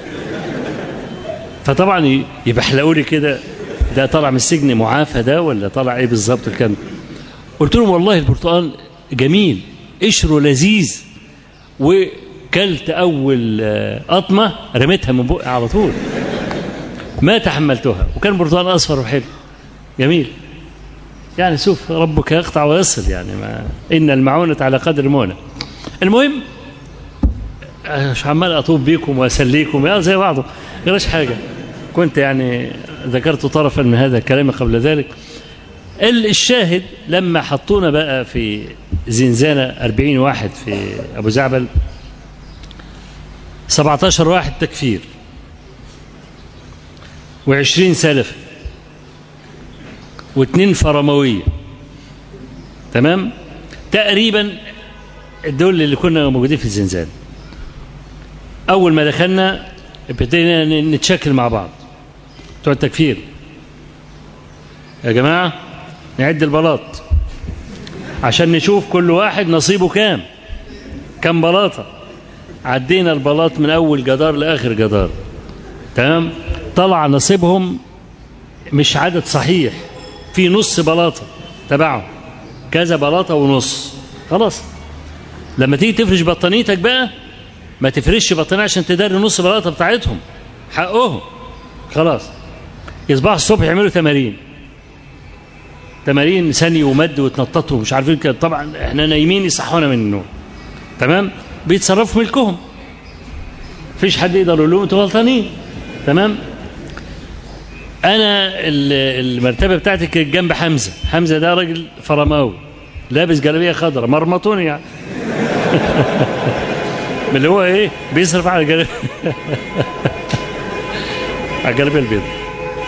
فطبعا يبحلقوا لي كده ده طالع من السجن معافى ده ولا طالع ايه بالظبط الكلام قلت لهم والله البرتقال جميل قشره لذيذ وكلت اول قطمه رميتها من بقي على طول ما تحملتها وكان برتقال اصفر وحلو جميل يعني شوف ربك يقطع ويصل يعني ما ان المعونه على قدر المونه المهم مش عمال اطوب بيكم واسليكم يا زي بعضه غيرش حاجه كنت يعني ذكرت طرفا من هذا الكلام قبل ذلك الشاهد لما حطونا بقى في زنزانة أربعين واحد في أبو زعبل 17 واحد تكفير وعشرين سلف واثنين فرموية تمام تقريبا دول اللي كنا موجودين في الزنزانة أول ما دخلنا ابتدينا نتشكل مع بعض بتوع التكفير يا جماعة نعد البلاط عشان نشوف كل واحد نصيبه كام كام بلاطة عدينا البلاط من أول جدار لآخر جدار تمام طلع نصيبهم مش عدد صحيح في نص بلاطة تبعهم كذا بلاطة ونص خلاص لما تيجي تفرش بطانيتك بقى ما تفرش بطانية عشان تداري نص بلاطة بتاعتهم حقهم خلاص يصبحوا الصبح يعملوا تمارين تمارين ثاني ومد وتنططوا مش عارفين كده طبعا احنا نايمين يصحونا من النوم تمام بيتصرفوا ملكهم مفيش حد يقدر يقول لهم انتوا غلطانين تمام انا المرتبه بتاعتي كانت جنب حمزه حمزه ده راجل فرماوي لابس جلابيه خضراء مرمطوني يعني من اللي هو ايه بيصرف على الجلابيه على الجلابيه البيضاء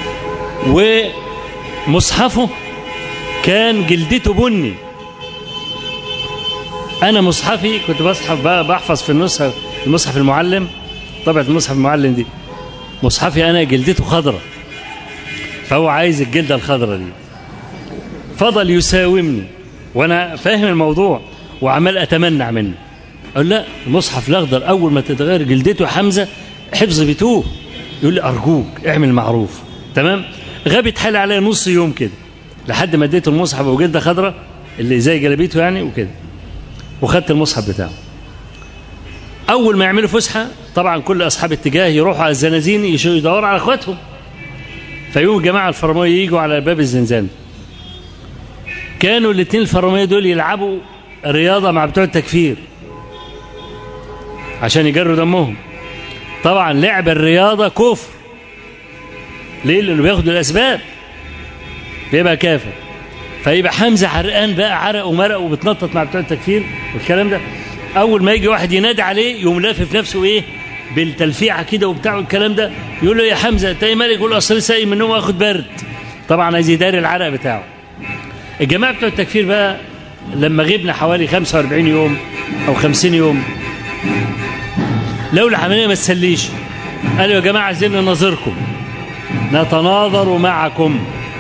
ومصحفه كان جلدته بني انا مصحفي كنت بصحف بقى بحفظ في النسخه المصحف المعلم طبعه المصحف المعلم دي مصحفي انا جلدته خضراء فهو عايز الجلده الخضراء دي فضل يساومني وانا فاهم الموضوع وعمال اتمنع منه اقول لا المصحف الاخضر اول ما تتغير جلدته حمزه حفظ بتوه يقول لي ارجوك اعمل معروف تمام غابت حالي عليا نص يوم كده لحد ما اديته المصحف وجلده خضراء اللي زي جلابيته يعني وكده وخدت المصحف بتاعه اول ما يعملوا فسحه طبعا كل اصحاب اتجاه يروحوا على الزنازين يدوروا على اخواتهم فيقوم الجماعه الفرمايه يجوا على باب الزنزانه كانوا الاثنين الفرمايه دول يلعبوا رياضه مع بتوع التكفير عشان يجروا دمهم طبعا لعب الرياضه كفر ليه لانه بياخدوا الاسباب بيبقى كافر فيبقى حمزه حرقان بقى عرق ومرق وبتنطط مع بتوع التكفير والكلام ده اول ما يجي واحد ينادي عليه يقوم لافف نفسه ايه بالتلفيعه كده وبتاع الكلام ده يقول له يا حمزه انت ايه مالك يقول اصل لسه من النوم واخد برد طبعا عايز يداري العرق بتاعه الجماعه بتوع التكفير بقى لما غبنا حوالي 45 يوم او 50 يوم لو العمليه ما تسليش قالوا يا جماعه عايزين نناظركم نتناظر معكم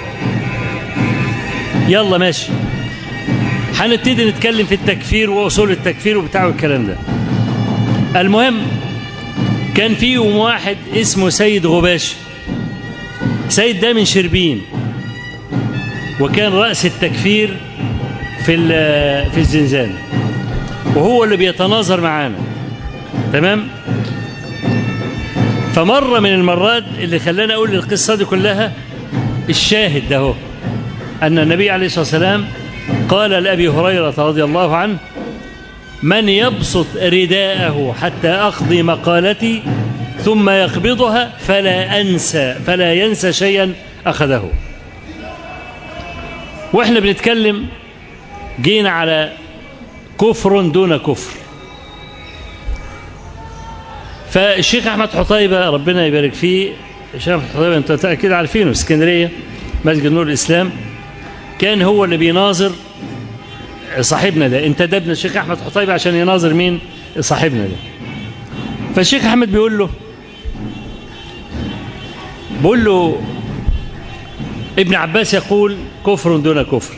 يلا ماشي هنبتدي نتكلم في التكفير واصول التكفير وبتاع الكلام ده المهم كان في يوم واحد اسمه سيد غباشي سيد ده من شربين وكان رأس التكفير في في الزنزانة وهو اللي بيتناظر معانا تمام فمرة من المرات اللي خلاني أقول القصة دي كلها الشاهد ده هو أن النبي عليه الصلاة والسلام قال لأبي هريرة رضي الله عنه من يبسط رداءه حتى أقضي مقالتي ثم يقبضها فلا أنسى فلا ينسى شيئا أخذه وإحنا بنتكلم جينا على كفر دون كفر فالشيخ أحمد حطيبة ربنا يبارك فيه الشيخ أحمد حطيبة أنت أكيد عارفينه في اسكندرية مسجد نور الإسلام كان هو اللي بيناظر صاحبنا ده انتدبنا الشيخ احمد حطيبه عشان يناظر مين صاحبنا ده فالشيخ احمد بيقول له بيقول له ابن عباس يقول كفر دون كفر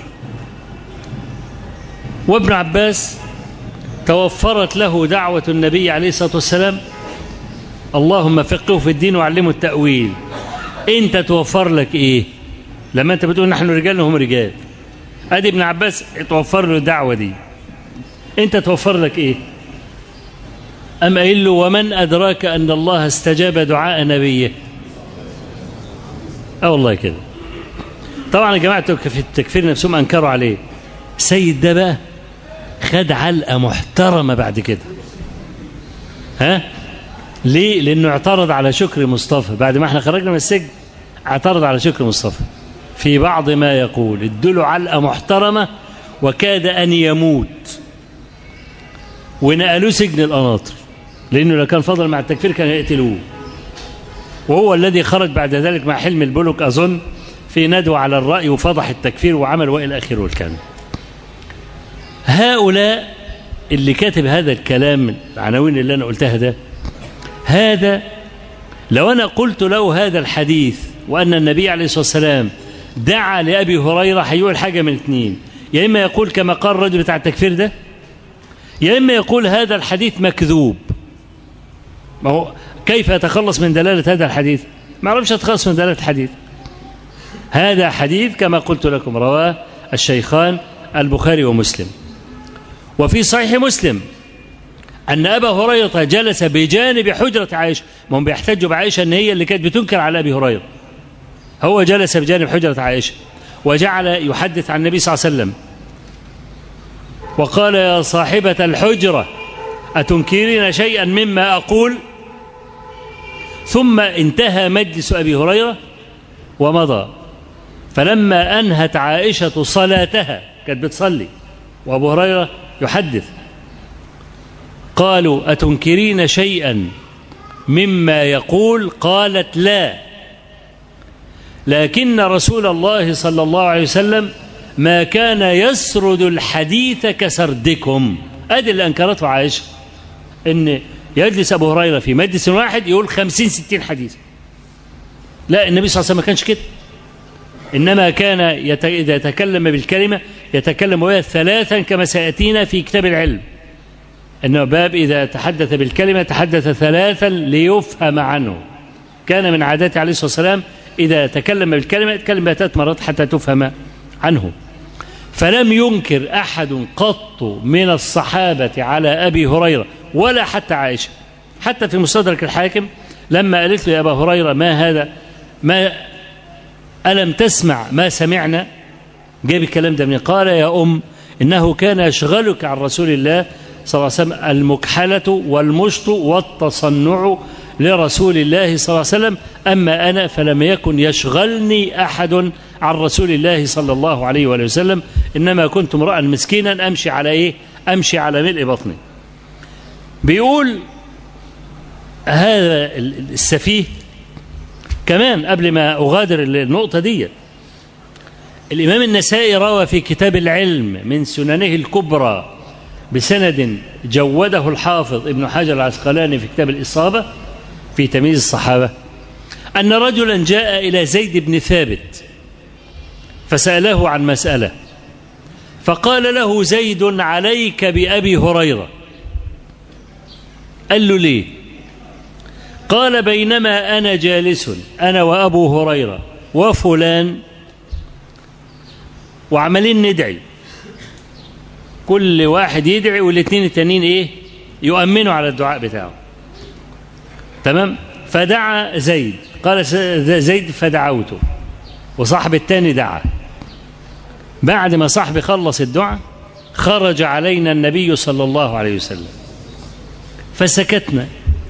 وابن عباس توفرت له دعوة النبي عليه الصلاة والسلام اللهم فقهه في الدين وعلمه التأويل انت توفر لك ايه لما انت بتقول نحن رجال هم رجال ادي ابن عباس توفر له الدعوه دي انت توفر لك ايه ام قايل له ومن ادراك ان الله استجاب دعاء نبيه اه والله كده طبعا جماعه في التكفير نفسهم انكروا عليه سيد ده بقى خد علقه محترمه بعد كده ها ليه لانه اعترض على شكر مصطفى بعد ما احنا خرجنا من السجن اعترض على شكر مصطفى في بعض ما يقول ادله علقة محترمة وكاد أن يموت ونقلوه سجن القناطر لأنه لو كان فضل مع التكفير كان يقتلوه وهو الذي خرج بعد ذلك مع حلم البلوك أظن في ندوة على الرأي وفضح التكفير وعمل وإلى آخره والكلام هؤلاء اللي كاتب هذا الكلام العناوين اللي أنا قلتها ده هذا لو أنا قلت له هذا الحديث وأن النبي عليه الصلاة والسلام دعا لأبي هريرة هيقول حاجة من اثنين يا إما يقول كما قال الرجل بتاع التكفير ده يا إما يقول هذا الحديث مكذوب ما هو كيف أتخلص من دلالة هذا الحديث ما أعرفش أتخلص من دلالة الحديث هذا حديث كما قلت لكم رواه الشيخان البخاري ومسلم وفي صحيح مسلم أن أبا هريرة جلس بجانب حجرة عائشة ما هم بيحتجوا بعائشة أن هي اللي كانت بتنكر على أبي هريرة هو جلس بجانب حجرة عائشة وجعل يحدث عن النبي صلى الله عليه وسلم وقال يا صاحبة الحجرة أتنكرين شيئا مما أقول ثم انتهى مجلس أبي هريرة ومضى فلما أنهت عائشة صلاتها كانت بتصلي وأبو هريرة يحدث قالوا أتنكرين شيئا مما يقول قالت لا لكن رسول الله صلى الله عليه وسلم ما كان يسرد الحديث كسردكم ادي اللي انكرته عائشه ان يجلس ابو هريره في مجلس واحد يقول خمسين ستين حديث لا النبي صلى الله عليه وسلم ما كانش كده انما كان يت... اذا تكلم بالكلمه يتكلم بها ثلاثا كما سياتينا في كتاب العلم انه باب اذا تحدث بالكلمه تحدث ثلاثا ليفهم عنه كان من عاداته عليه الصلاه والسلام اذا تكلم بالكلمه يتكلم بها ثلاث مرات حتى تفهم عنه فلم ينكر احد قط من الصحابه على ابي هريره ولا حتى عائشه حتى في مستدرك الحاكم لما قالت له يا ابا هريره ما هذا ما الم تسمع ما سمعنا جاب الكلام ده من قال يا ام انه كان يشغلك عن رسول الله صلى الله عليه وسلم المكحله والمشط والتصنع لرسول الله صلى الله عليه وسلم اما انا فلم يكن يشغلني احد عن رسول الله صلى الله عليه وآله وسلم إنما كنت امرأ مسكينا أمشي على إيه أمشي على ملء بطني بيقول هذا السفيه كمان قبل ما أغادر النقطة دي الإمام النسائي روى في كتاب العلم من سننه الكبرى بسند جوده الحافظ ابن حجر العسقلاني في كتاب الإصابة في تمييز الصحابة أن رجلا جاء إلى زيد بن ثابت فسأله عن مسألة فقال له زيد عليك بأبي هريرة قال له ليه قال بينما أنا جالس أنا وأبو هريرة وفلان وعمالين ندعي كل واحد يدعي والاثنين التانيين ايه يؤمنوا على الدعاء بتاعه تمام فدعا زيد قال زيد فدعوته وصاحب التاني دعا بعد ما صاحبي خلص الدعاء خرج علينا النبي صلى الله عليه وسلم فسكتنا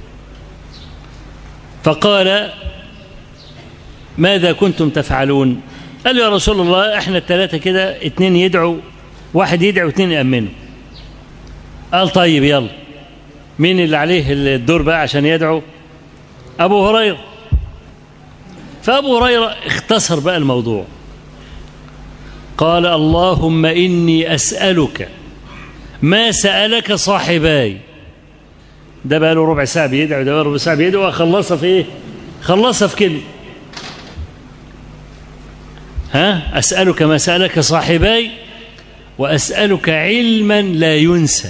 فقال ماذا كنتم تفعلون قالوا يا رسول الله احنا الثلاثة كده اتنين يدعوا واحد يدعو واثنين يأمنوا قال طيب يلا مين اللي عليه الدور بقى عشان يدعو أبو هريرة فأبو هريرة اختصر بقى الموضوع قال اللهم إني أسألك ما سألك صاحباي ده بقى له ربع ساعة بيدعو ده بقى ربع ساعة بيدعو وخلصها في إيه؟ خلصها في كلمة ها أسألك ما سألك صاحباي وأسألك علما لا ينسى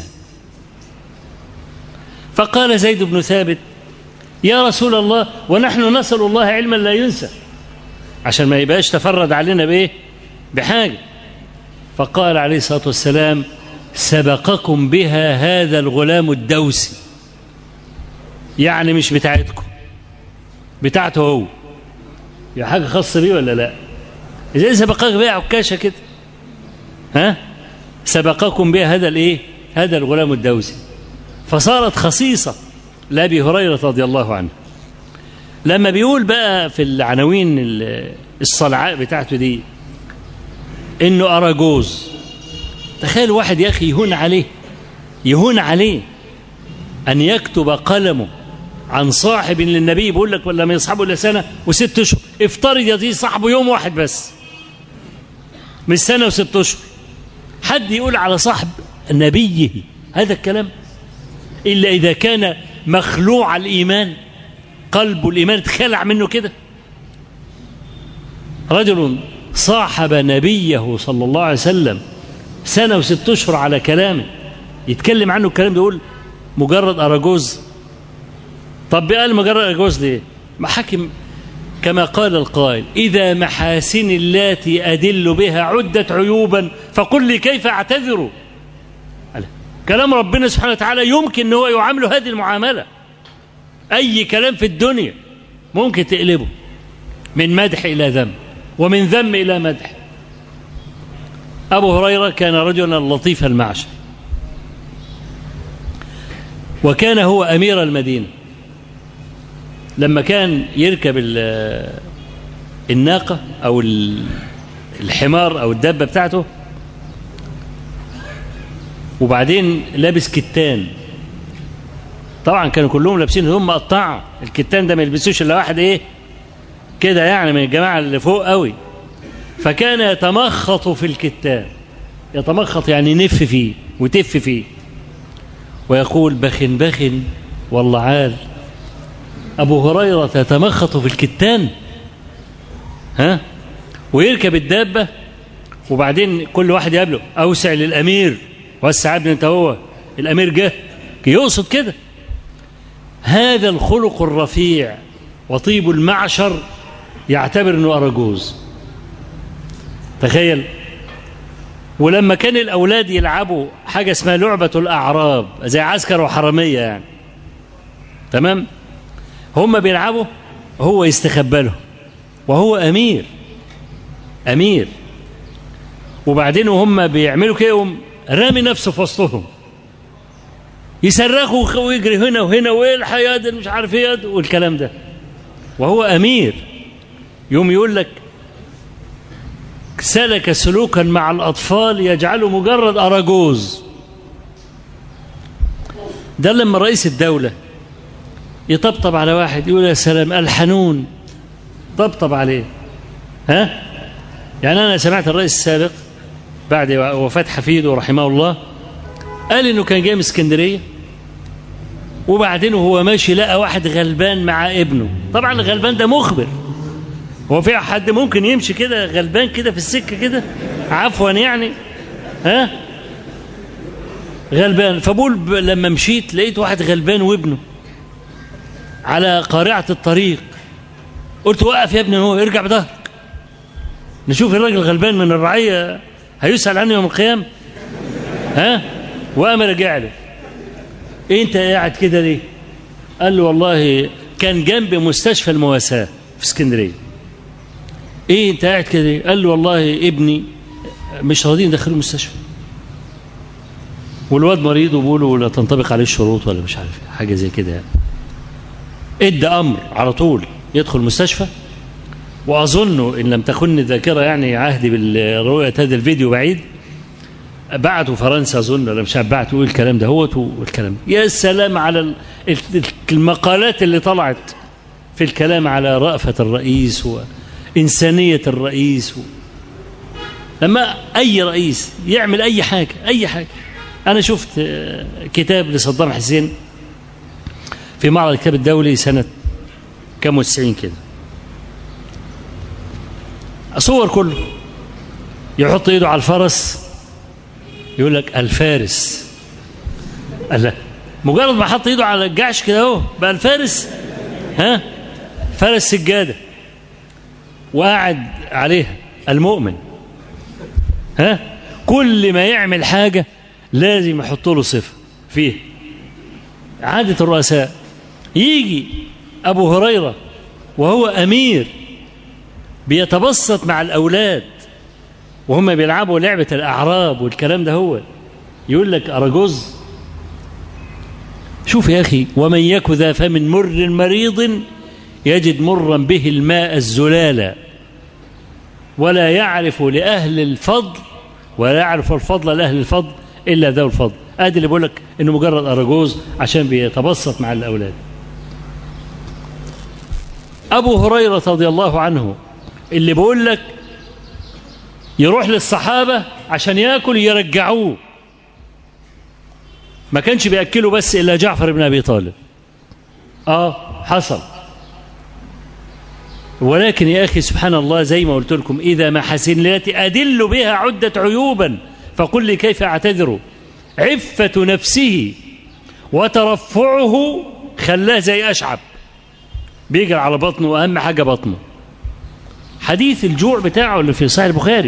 فقال زيد بن ثابت يا رسول الله ونحن نسأل الله علما لا ينسى عشان ما يبقاش تفرد علينا بإيه بحاجة فقال عليه الصلاة والسلام سبقكم بها هذا الغلام الدوسي يعني مش بتاعتكم بتاعته هو يا حاجة خاصة بيه ولا لا إذا سبقك بها عكاشة كده ها سبقكم بها هذا الايه هذا الغلام الدوسي فصارت خصيصة لأبي هريرة رضي الله عنه لما بيقول بقى في العناوين الصلعاء بتاعته دي انه اراجوز تخيل واحد يا اخي يهون عليه يهون عليه ان يكتب قلمه عن صاحب للنبي بيقول لك ولا ما يصحبه الا سنه وست اشهر افترض يا صاحبه يوم واحد بس مش سنه وست اشهر حد يقول على صاحب نبيه هذا الكلام الا اذا كان مخلوع الايمان قلب الايمان اتخلع منه كده رجل صاحب نبيه صلى الله عليه وسلم سنة وست أشهر على كلامه يتكلم عنه الكلام ده يقول مجرد أراجوز طب قال مجرد أراجوز ليه ما حكم كما قال القائل إذا محاسن اللاتي أدل بها عدت عيوبا فقل لي كيف أعتذر كلام ربنا سبحانه وتعالى يمكن أن هو يعامله هذه المعاملة أي كلام في الدنيا ممكن تقلبه من مدح إلى ذم ومن ذم إلى مدح أبو هريرة كان رجلا لطيف المعشر وكان هو أمير المدينة لما كان يركب الناقة أو الحمار أو الدابة بتاعته وبعدين لابس كتان طبعا كانوا كلهم لابسين هدوم مقطعه الكتان ده ما يلبسوش الا واحد ايه كده يعني من الجماعه اللي فوق قوي فكان يتمخط في الكتان يتمخط يعني نف فيه وتف فيه ويقول بخن بخن والله عال أبو هريرة يتمخط في الكتان ها ويركب الدابة وبعدين كل واحد يقابله أوسع للأمير وسع ابن انت هو الأمير جه يقصد كده هذا الخلق الرفيع وطيب المعشر يعتبر انه أرجوز تخيل ولما كان الأولاد يلعبوا حاجة اسمها لعبة الأعراب زي عسكر وحرامية يعني تمام هم بيلعبوا هو يستخبى له وهو أمير أمير وبعدين وهم بيعملوا كده رامي نفسه في وسطهم يصرخوا ويجري هنا وهنا والحق يد مش عارف ايه والكلام ده وهو امير يوم يقول لك سلك سلوكا مع الاطفال يجعله مجرد اراجوز ده لما رئيس الدوله يطبطب على واحد يقول يا سلام الحنون طبطب عليه ها يعني انا سمعت الرئيس السابق بعد وفاه حفيده رحمه الله قال انه كان جاي من اسكندريه وبعدين وهو ماشي لقى واحد غلبان مع ابنه طبعا الغلبان ده مخبر هو في حد ممكن يمشي كده غلبان كده في السكه كده عفوا يعني ها غلبان فبقول لما مشيت لقيت واحد غلبان وابنه على قارعة الطريق قلت وقف يا ابني هو ارجع بظهرك نشوف الراجل غلبان من الرعية هيسأل عنه يوم القيامة ها وقام رجع له ايه انت قاعد كده ليه قال له والله كان جنب مستشفى المواساة في اسكندرية ايه انت قاعد كده ليه قال له والله ابني مش راضيين يدخلوه المستشفى والواد مريض وبيقولوا لا تنطبق عليه الشروط ولا مش عارف حاجة زي كده يعني ادى امر على طول يدخل المستشفى واظن ان لم تخن الذاكره يعني عهدي بالرؤيه هذا الفيديو بعيد بعتوا فرنسا اظن ولا مش عارف بعتوا ايه الكلام ده هو والكلام يا سلام على المقالات اللي طلعت في الكلام على رأفة الرئيس وإنسانية الرئيس و... لما أي رئيس يعمل أي حاجة أي حاجة أنا شفت كتاب لصدام حسين في معرض الكتاب الدولي سنة كم وتسعين كده صور كله يحط ايده على الفرس يقول لك الفارس الله مجرد ما حط ايده على الجعش كده اهو بقى الفارس ها فارس سجاده وقاعد عليها المؤمن ها كل ما يعمل حاجه لازم يحط له صفه فيه عاده الرؤساء يجي ابو هريره وهو امير بيتبسط مع الاولاد وهم بيلعبوا لعبة الأعراب والكلام ده هو يقول لك أرجوز شوف يا أخي ومن يك ذا فمن مر مريض يجد مرا به الماء الزلال ولا يعرف لأهل الفضل ولا يعرف الفضل لأهل الفضل إلا ذو الفضل ادي اللي بيقول لك انه مجرد اراجوز عشان بيتبسط مع الاولاد ابو هريره رضي الله عنه اللي بيقول لك يروح للصحابة عشان ياكل يرجعوه ما كانش بيأكله بس إلا جعفر بن أبي طالب آه حصل ولكن يا أخي سبحان الله زي ما قلت لكم إذا محاسن التي أدل بها عدة عيوبا فقل لي كيف أعتذر عفة نفسه وترفعه خلاه زي أشعب بيجري على بطنه وأهم حاجة بطنه حديث الجوع بتاعه اللي في صحيح البخاري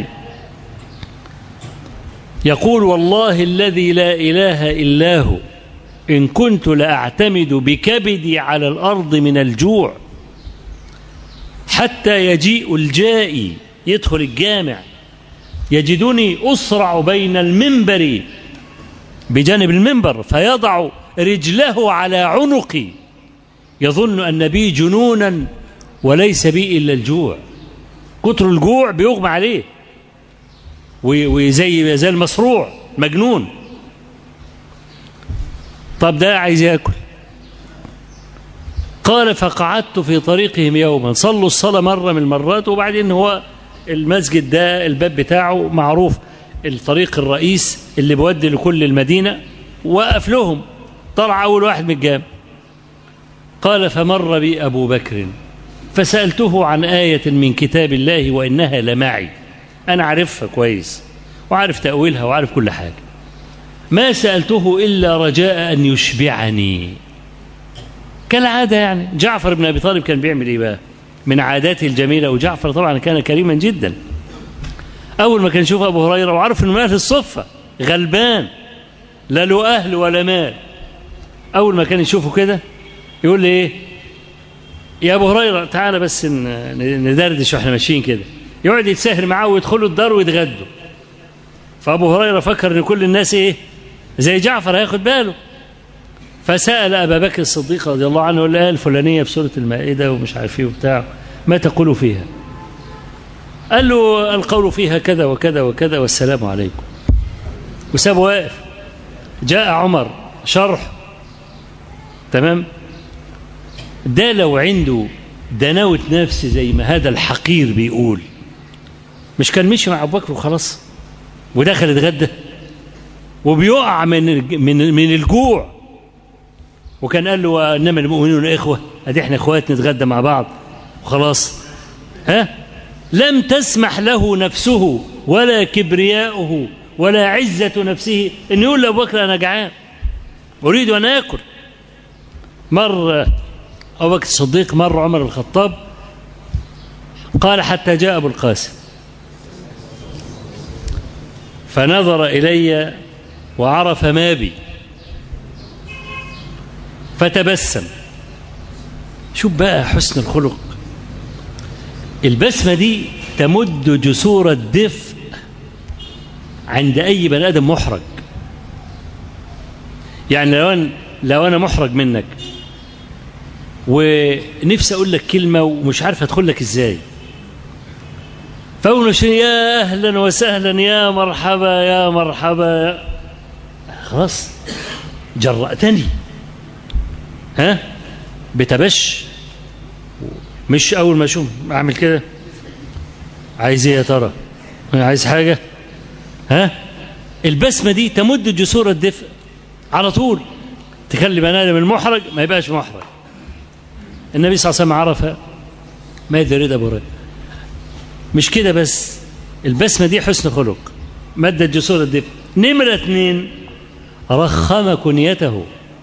يقول والله الذي لا إله إلا هو إن كنت لأعتمد بكبدي على الأرض من الجوع حتى يجيء الجائي يدخل الجامع يجدني أسرع بين المنبر بجانب المنبر فيضع رجله على عنقي يظن أن بي جنونا وليس بي إلا الجوع كتر الجوع بيغمى عليه وزي زي المصروع مجنون طب ده عايز ياكل قال فقعدت في طريقهم يوما صلوا الصلاة مرة من المرات وبعدين هو المسجد ده الباب بتاعه معروف الطريق الرئيس اللي بودي لكل المدينة وقف لهم طلع أول واحد من الجامع قال فمر بي أبو بكر فسألته عن آية من كتاب الله وإنها لمعي أنا عارفها كويس وعارف تأويلها وعارف كل حاجة ما سألته إلا رجاء أن يشبعني كالعادة يعني جعفر بن أبي طالب كان بيعمل إيه بقى من عاداته الجميلة وجعفر طبعا كان كريما جدا أول ما كان يشوف أبو هريرة وعرف إنه مات في الصفة غلبان لا له أهل ولا مال أول ما كان يشوفه كده يقول لي إيه يا أبو هريرة تعالى بس ندردش وإحنا ماشيين كده يقعد يتساهر معاه ويدخلوا الدار ويتغدوا فأبو هريرة فكر إن كل الناس إيه زي جعفر هياخد باله فسأل أبا بكر الصديق رضي الله عنه الآية الفلانية في سورة المائدة ومش عارف إيه وبتاع ما تقول فيها قال له القول فيها كذا وكذا وكذا والسلام عليكم وسابه واقف جاء عمر شرح تمام ده لو عنده دناوة نفس زي ما هذا الحقير بيقول مش كان مشي مع أبو بكر وخلاص ودخل اتغدى وبيقع من من من الجوع وكان قال له انما المؤمنون اخوه ادي احنا اخوات نتغدى مع بعض وخلاص ها لم تسمح له نفسه ولا كبرياؤه ولا عزة نفسه أن يقول لأبو بكر أنا جعان أريد أن آكل مر أبو بكر الصديق مر عمر الخطاب قال حتى جاء أبو القاسم فنظر إلي وعرف ما بي فتبسم شوف بقى حسن الخلق البسمة دي تمد جسور الدفء عند أي بني آدم محرج يعني لو أنا, لو أنا محرج منك ونفسي أقول لك كلمة ومش عارف أدخل لك إزاي فأول يا أهلا وسهلا يا مرحبا يا مرحبا خلاص جرأتني ها بتبش مش اول ما اشوف اعمل كده عايز ايه يا ترى عايز حاجه ها البسمه دي تمد جسور الدفء على طول تخلي بني ادم المحرج ما يبقاش محرج النبي صلى الله عليه وسلم عرف ماذا يريد ابو هريره مش كده بس البسمه دي حسن خلق مدت جسور الدفء نمره اثنين رخم كنيته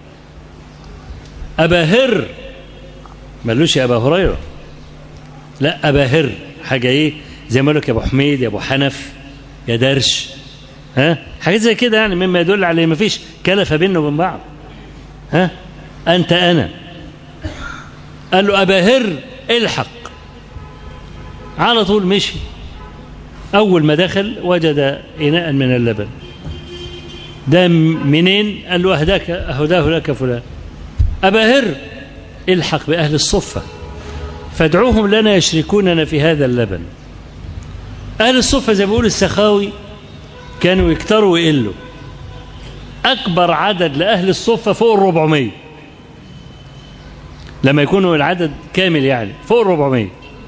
أبا هر مالوش يا أبا هريرة لا أبا هر حاجة إيه زي ما لك يا أبو حميد يا أبو حنف يا درش ها حاجات زي كده يعني مما يدل على ما فيش كلفة بينه وبين بعض ها أنت أنا قال له أبا هر الحق على طول مشي أول ما دخل وجد إناء من اللبن ده منين قال له أهداك أهداه لك فلان أبا هر الحق بأهل الصفة فادعوهم لنا يشركوننا في هذا اللبن أهل الصفة زي ما بيقول السخاوي كانوا يكتروا ويقلوا أكبر عدد لأهل الصفة فوق الربعمية لما يكونوا العدد كامل يعني فوق الربعمية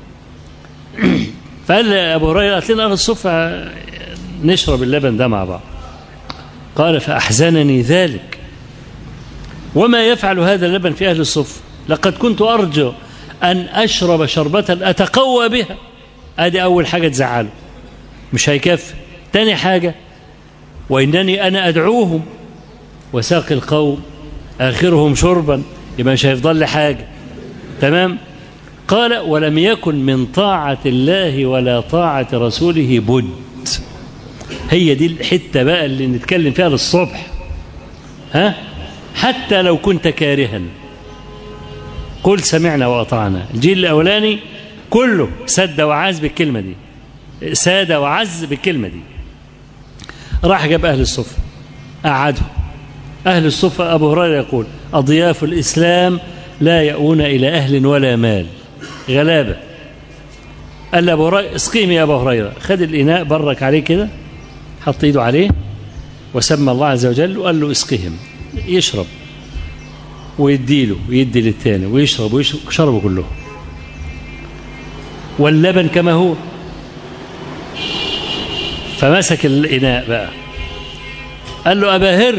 فقال أبو هريرة قالت لنا أهل الصفة نشرب اللبن ده مع بعض قال فأحزنني ذلك وما يفعل هذا اللبن في أهل الصف لقد كنت أرجو أن أشرب شربة أتقوى بها هذه أول حاجة تزعله مش هيكفي تاني حاجة وإنني أنا أدعوهم وساقي القوم آخرهم شربا يبقى مش هيفضل لي حاجة تمام قال ولم يكن من طاعة الله ولا طاعة رسوله بد هي دي الحتة بقى اللي نتكلم فيها للصبح ها حتى لو كنت كارها قل سمعنا وأطعنا الجيل الأولاني كله سد وعاز بالكلمة دي سادة وعز بالكلمة دي راح جاب أهل الصفة قعدهم أهل الصفة أبو هريرة يقول أضياف الإسلام لا يأوون إلى أهل ولا مال غلابة قال أبو هريرة اسقيهم يا أبو هريرة خد الإناء برك عليه كده حط إيده عليه وسمى الله عز وجل وقال له اسقهم يشرب ويديله ويدي للثاني ويشرب ويشرب شربوا كلهم واللبن كما هو فمسك الإناء بقى قال له أبا هر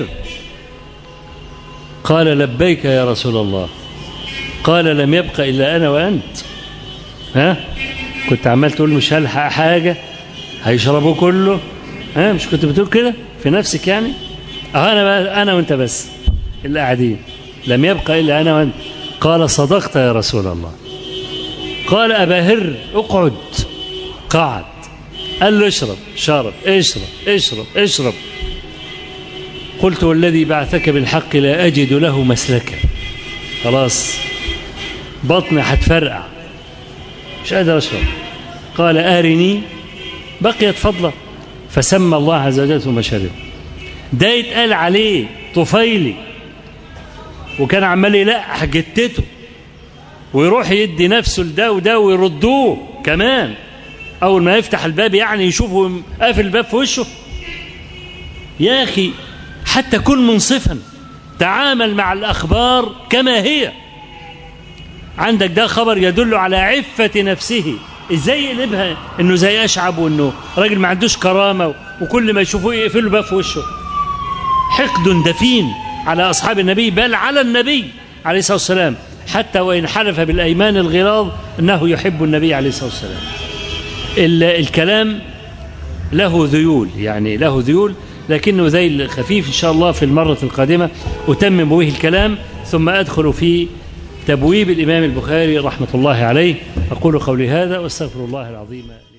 قال لبيك يا رسول الله قال لم يبق إلا أنا وأنت ها كنت عمال تقول مش هلحق حاجة هيشربوا كله ها مش كنت بتقول كده في نفسك يعني أه أنا بقى أنا وأنت بس اللي قاعدين لم يبق إلا أنا وأنت قال صدقت يا رسول الله قال أبا هر اقعد قعد قال له اشرب شرب اشرب اشرب اشرب قلت والذي بعثك بالحق لا أجد له مسلكا خلاص بطني هتفرقع مش قادر أشرب قال آرني بقيت فضلة فسمى الله عز وجل ثم شرب ده يتقال عليه طفيلي وكان عمال يلقح جتته ويروح يدي نفسه لده وده ويردوه كمان أول ما يفتح الباب يعني يشوفه قافل الباب في وشه يا أخي حتى كن منصفا تعامل مع الأخبار كما هي عندك ده خبر يدل على عفة نفسه ازاي يقلبها انه زي اشعب وانه راجل ما عندوش كرامه وكل ما يشوفوه يقفلوا الباب في وشه حقد دفين على اصحاب النبي بل على النبي عليه الصلاه والسلام حتى وان حلف بالايمان الغلاظ انه يحب النبي عليه الصلاه والسلام الكلام له ذيول يعني له ذيول لكنه ذيل خفيف إن شاء الله في المرة القادمة أتمم به الكلام ثم أدخل في تبويب الإمام البخاري رحمة الله عليه أقول قولي هذا واستغفر الله العظيم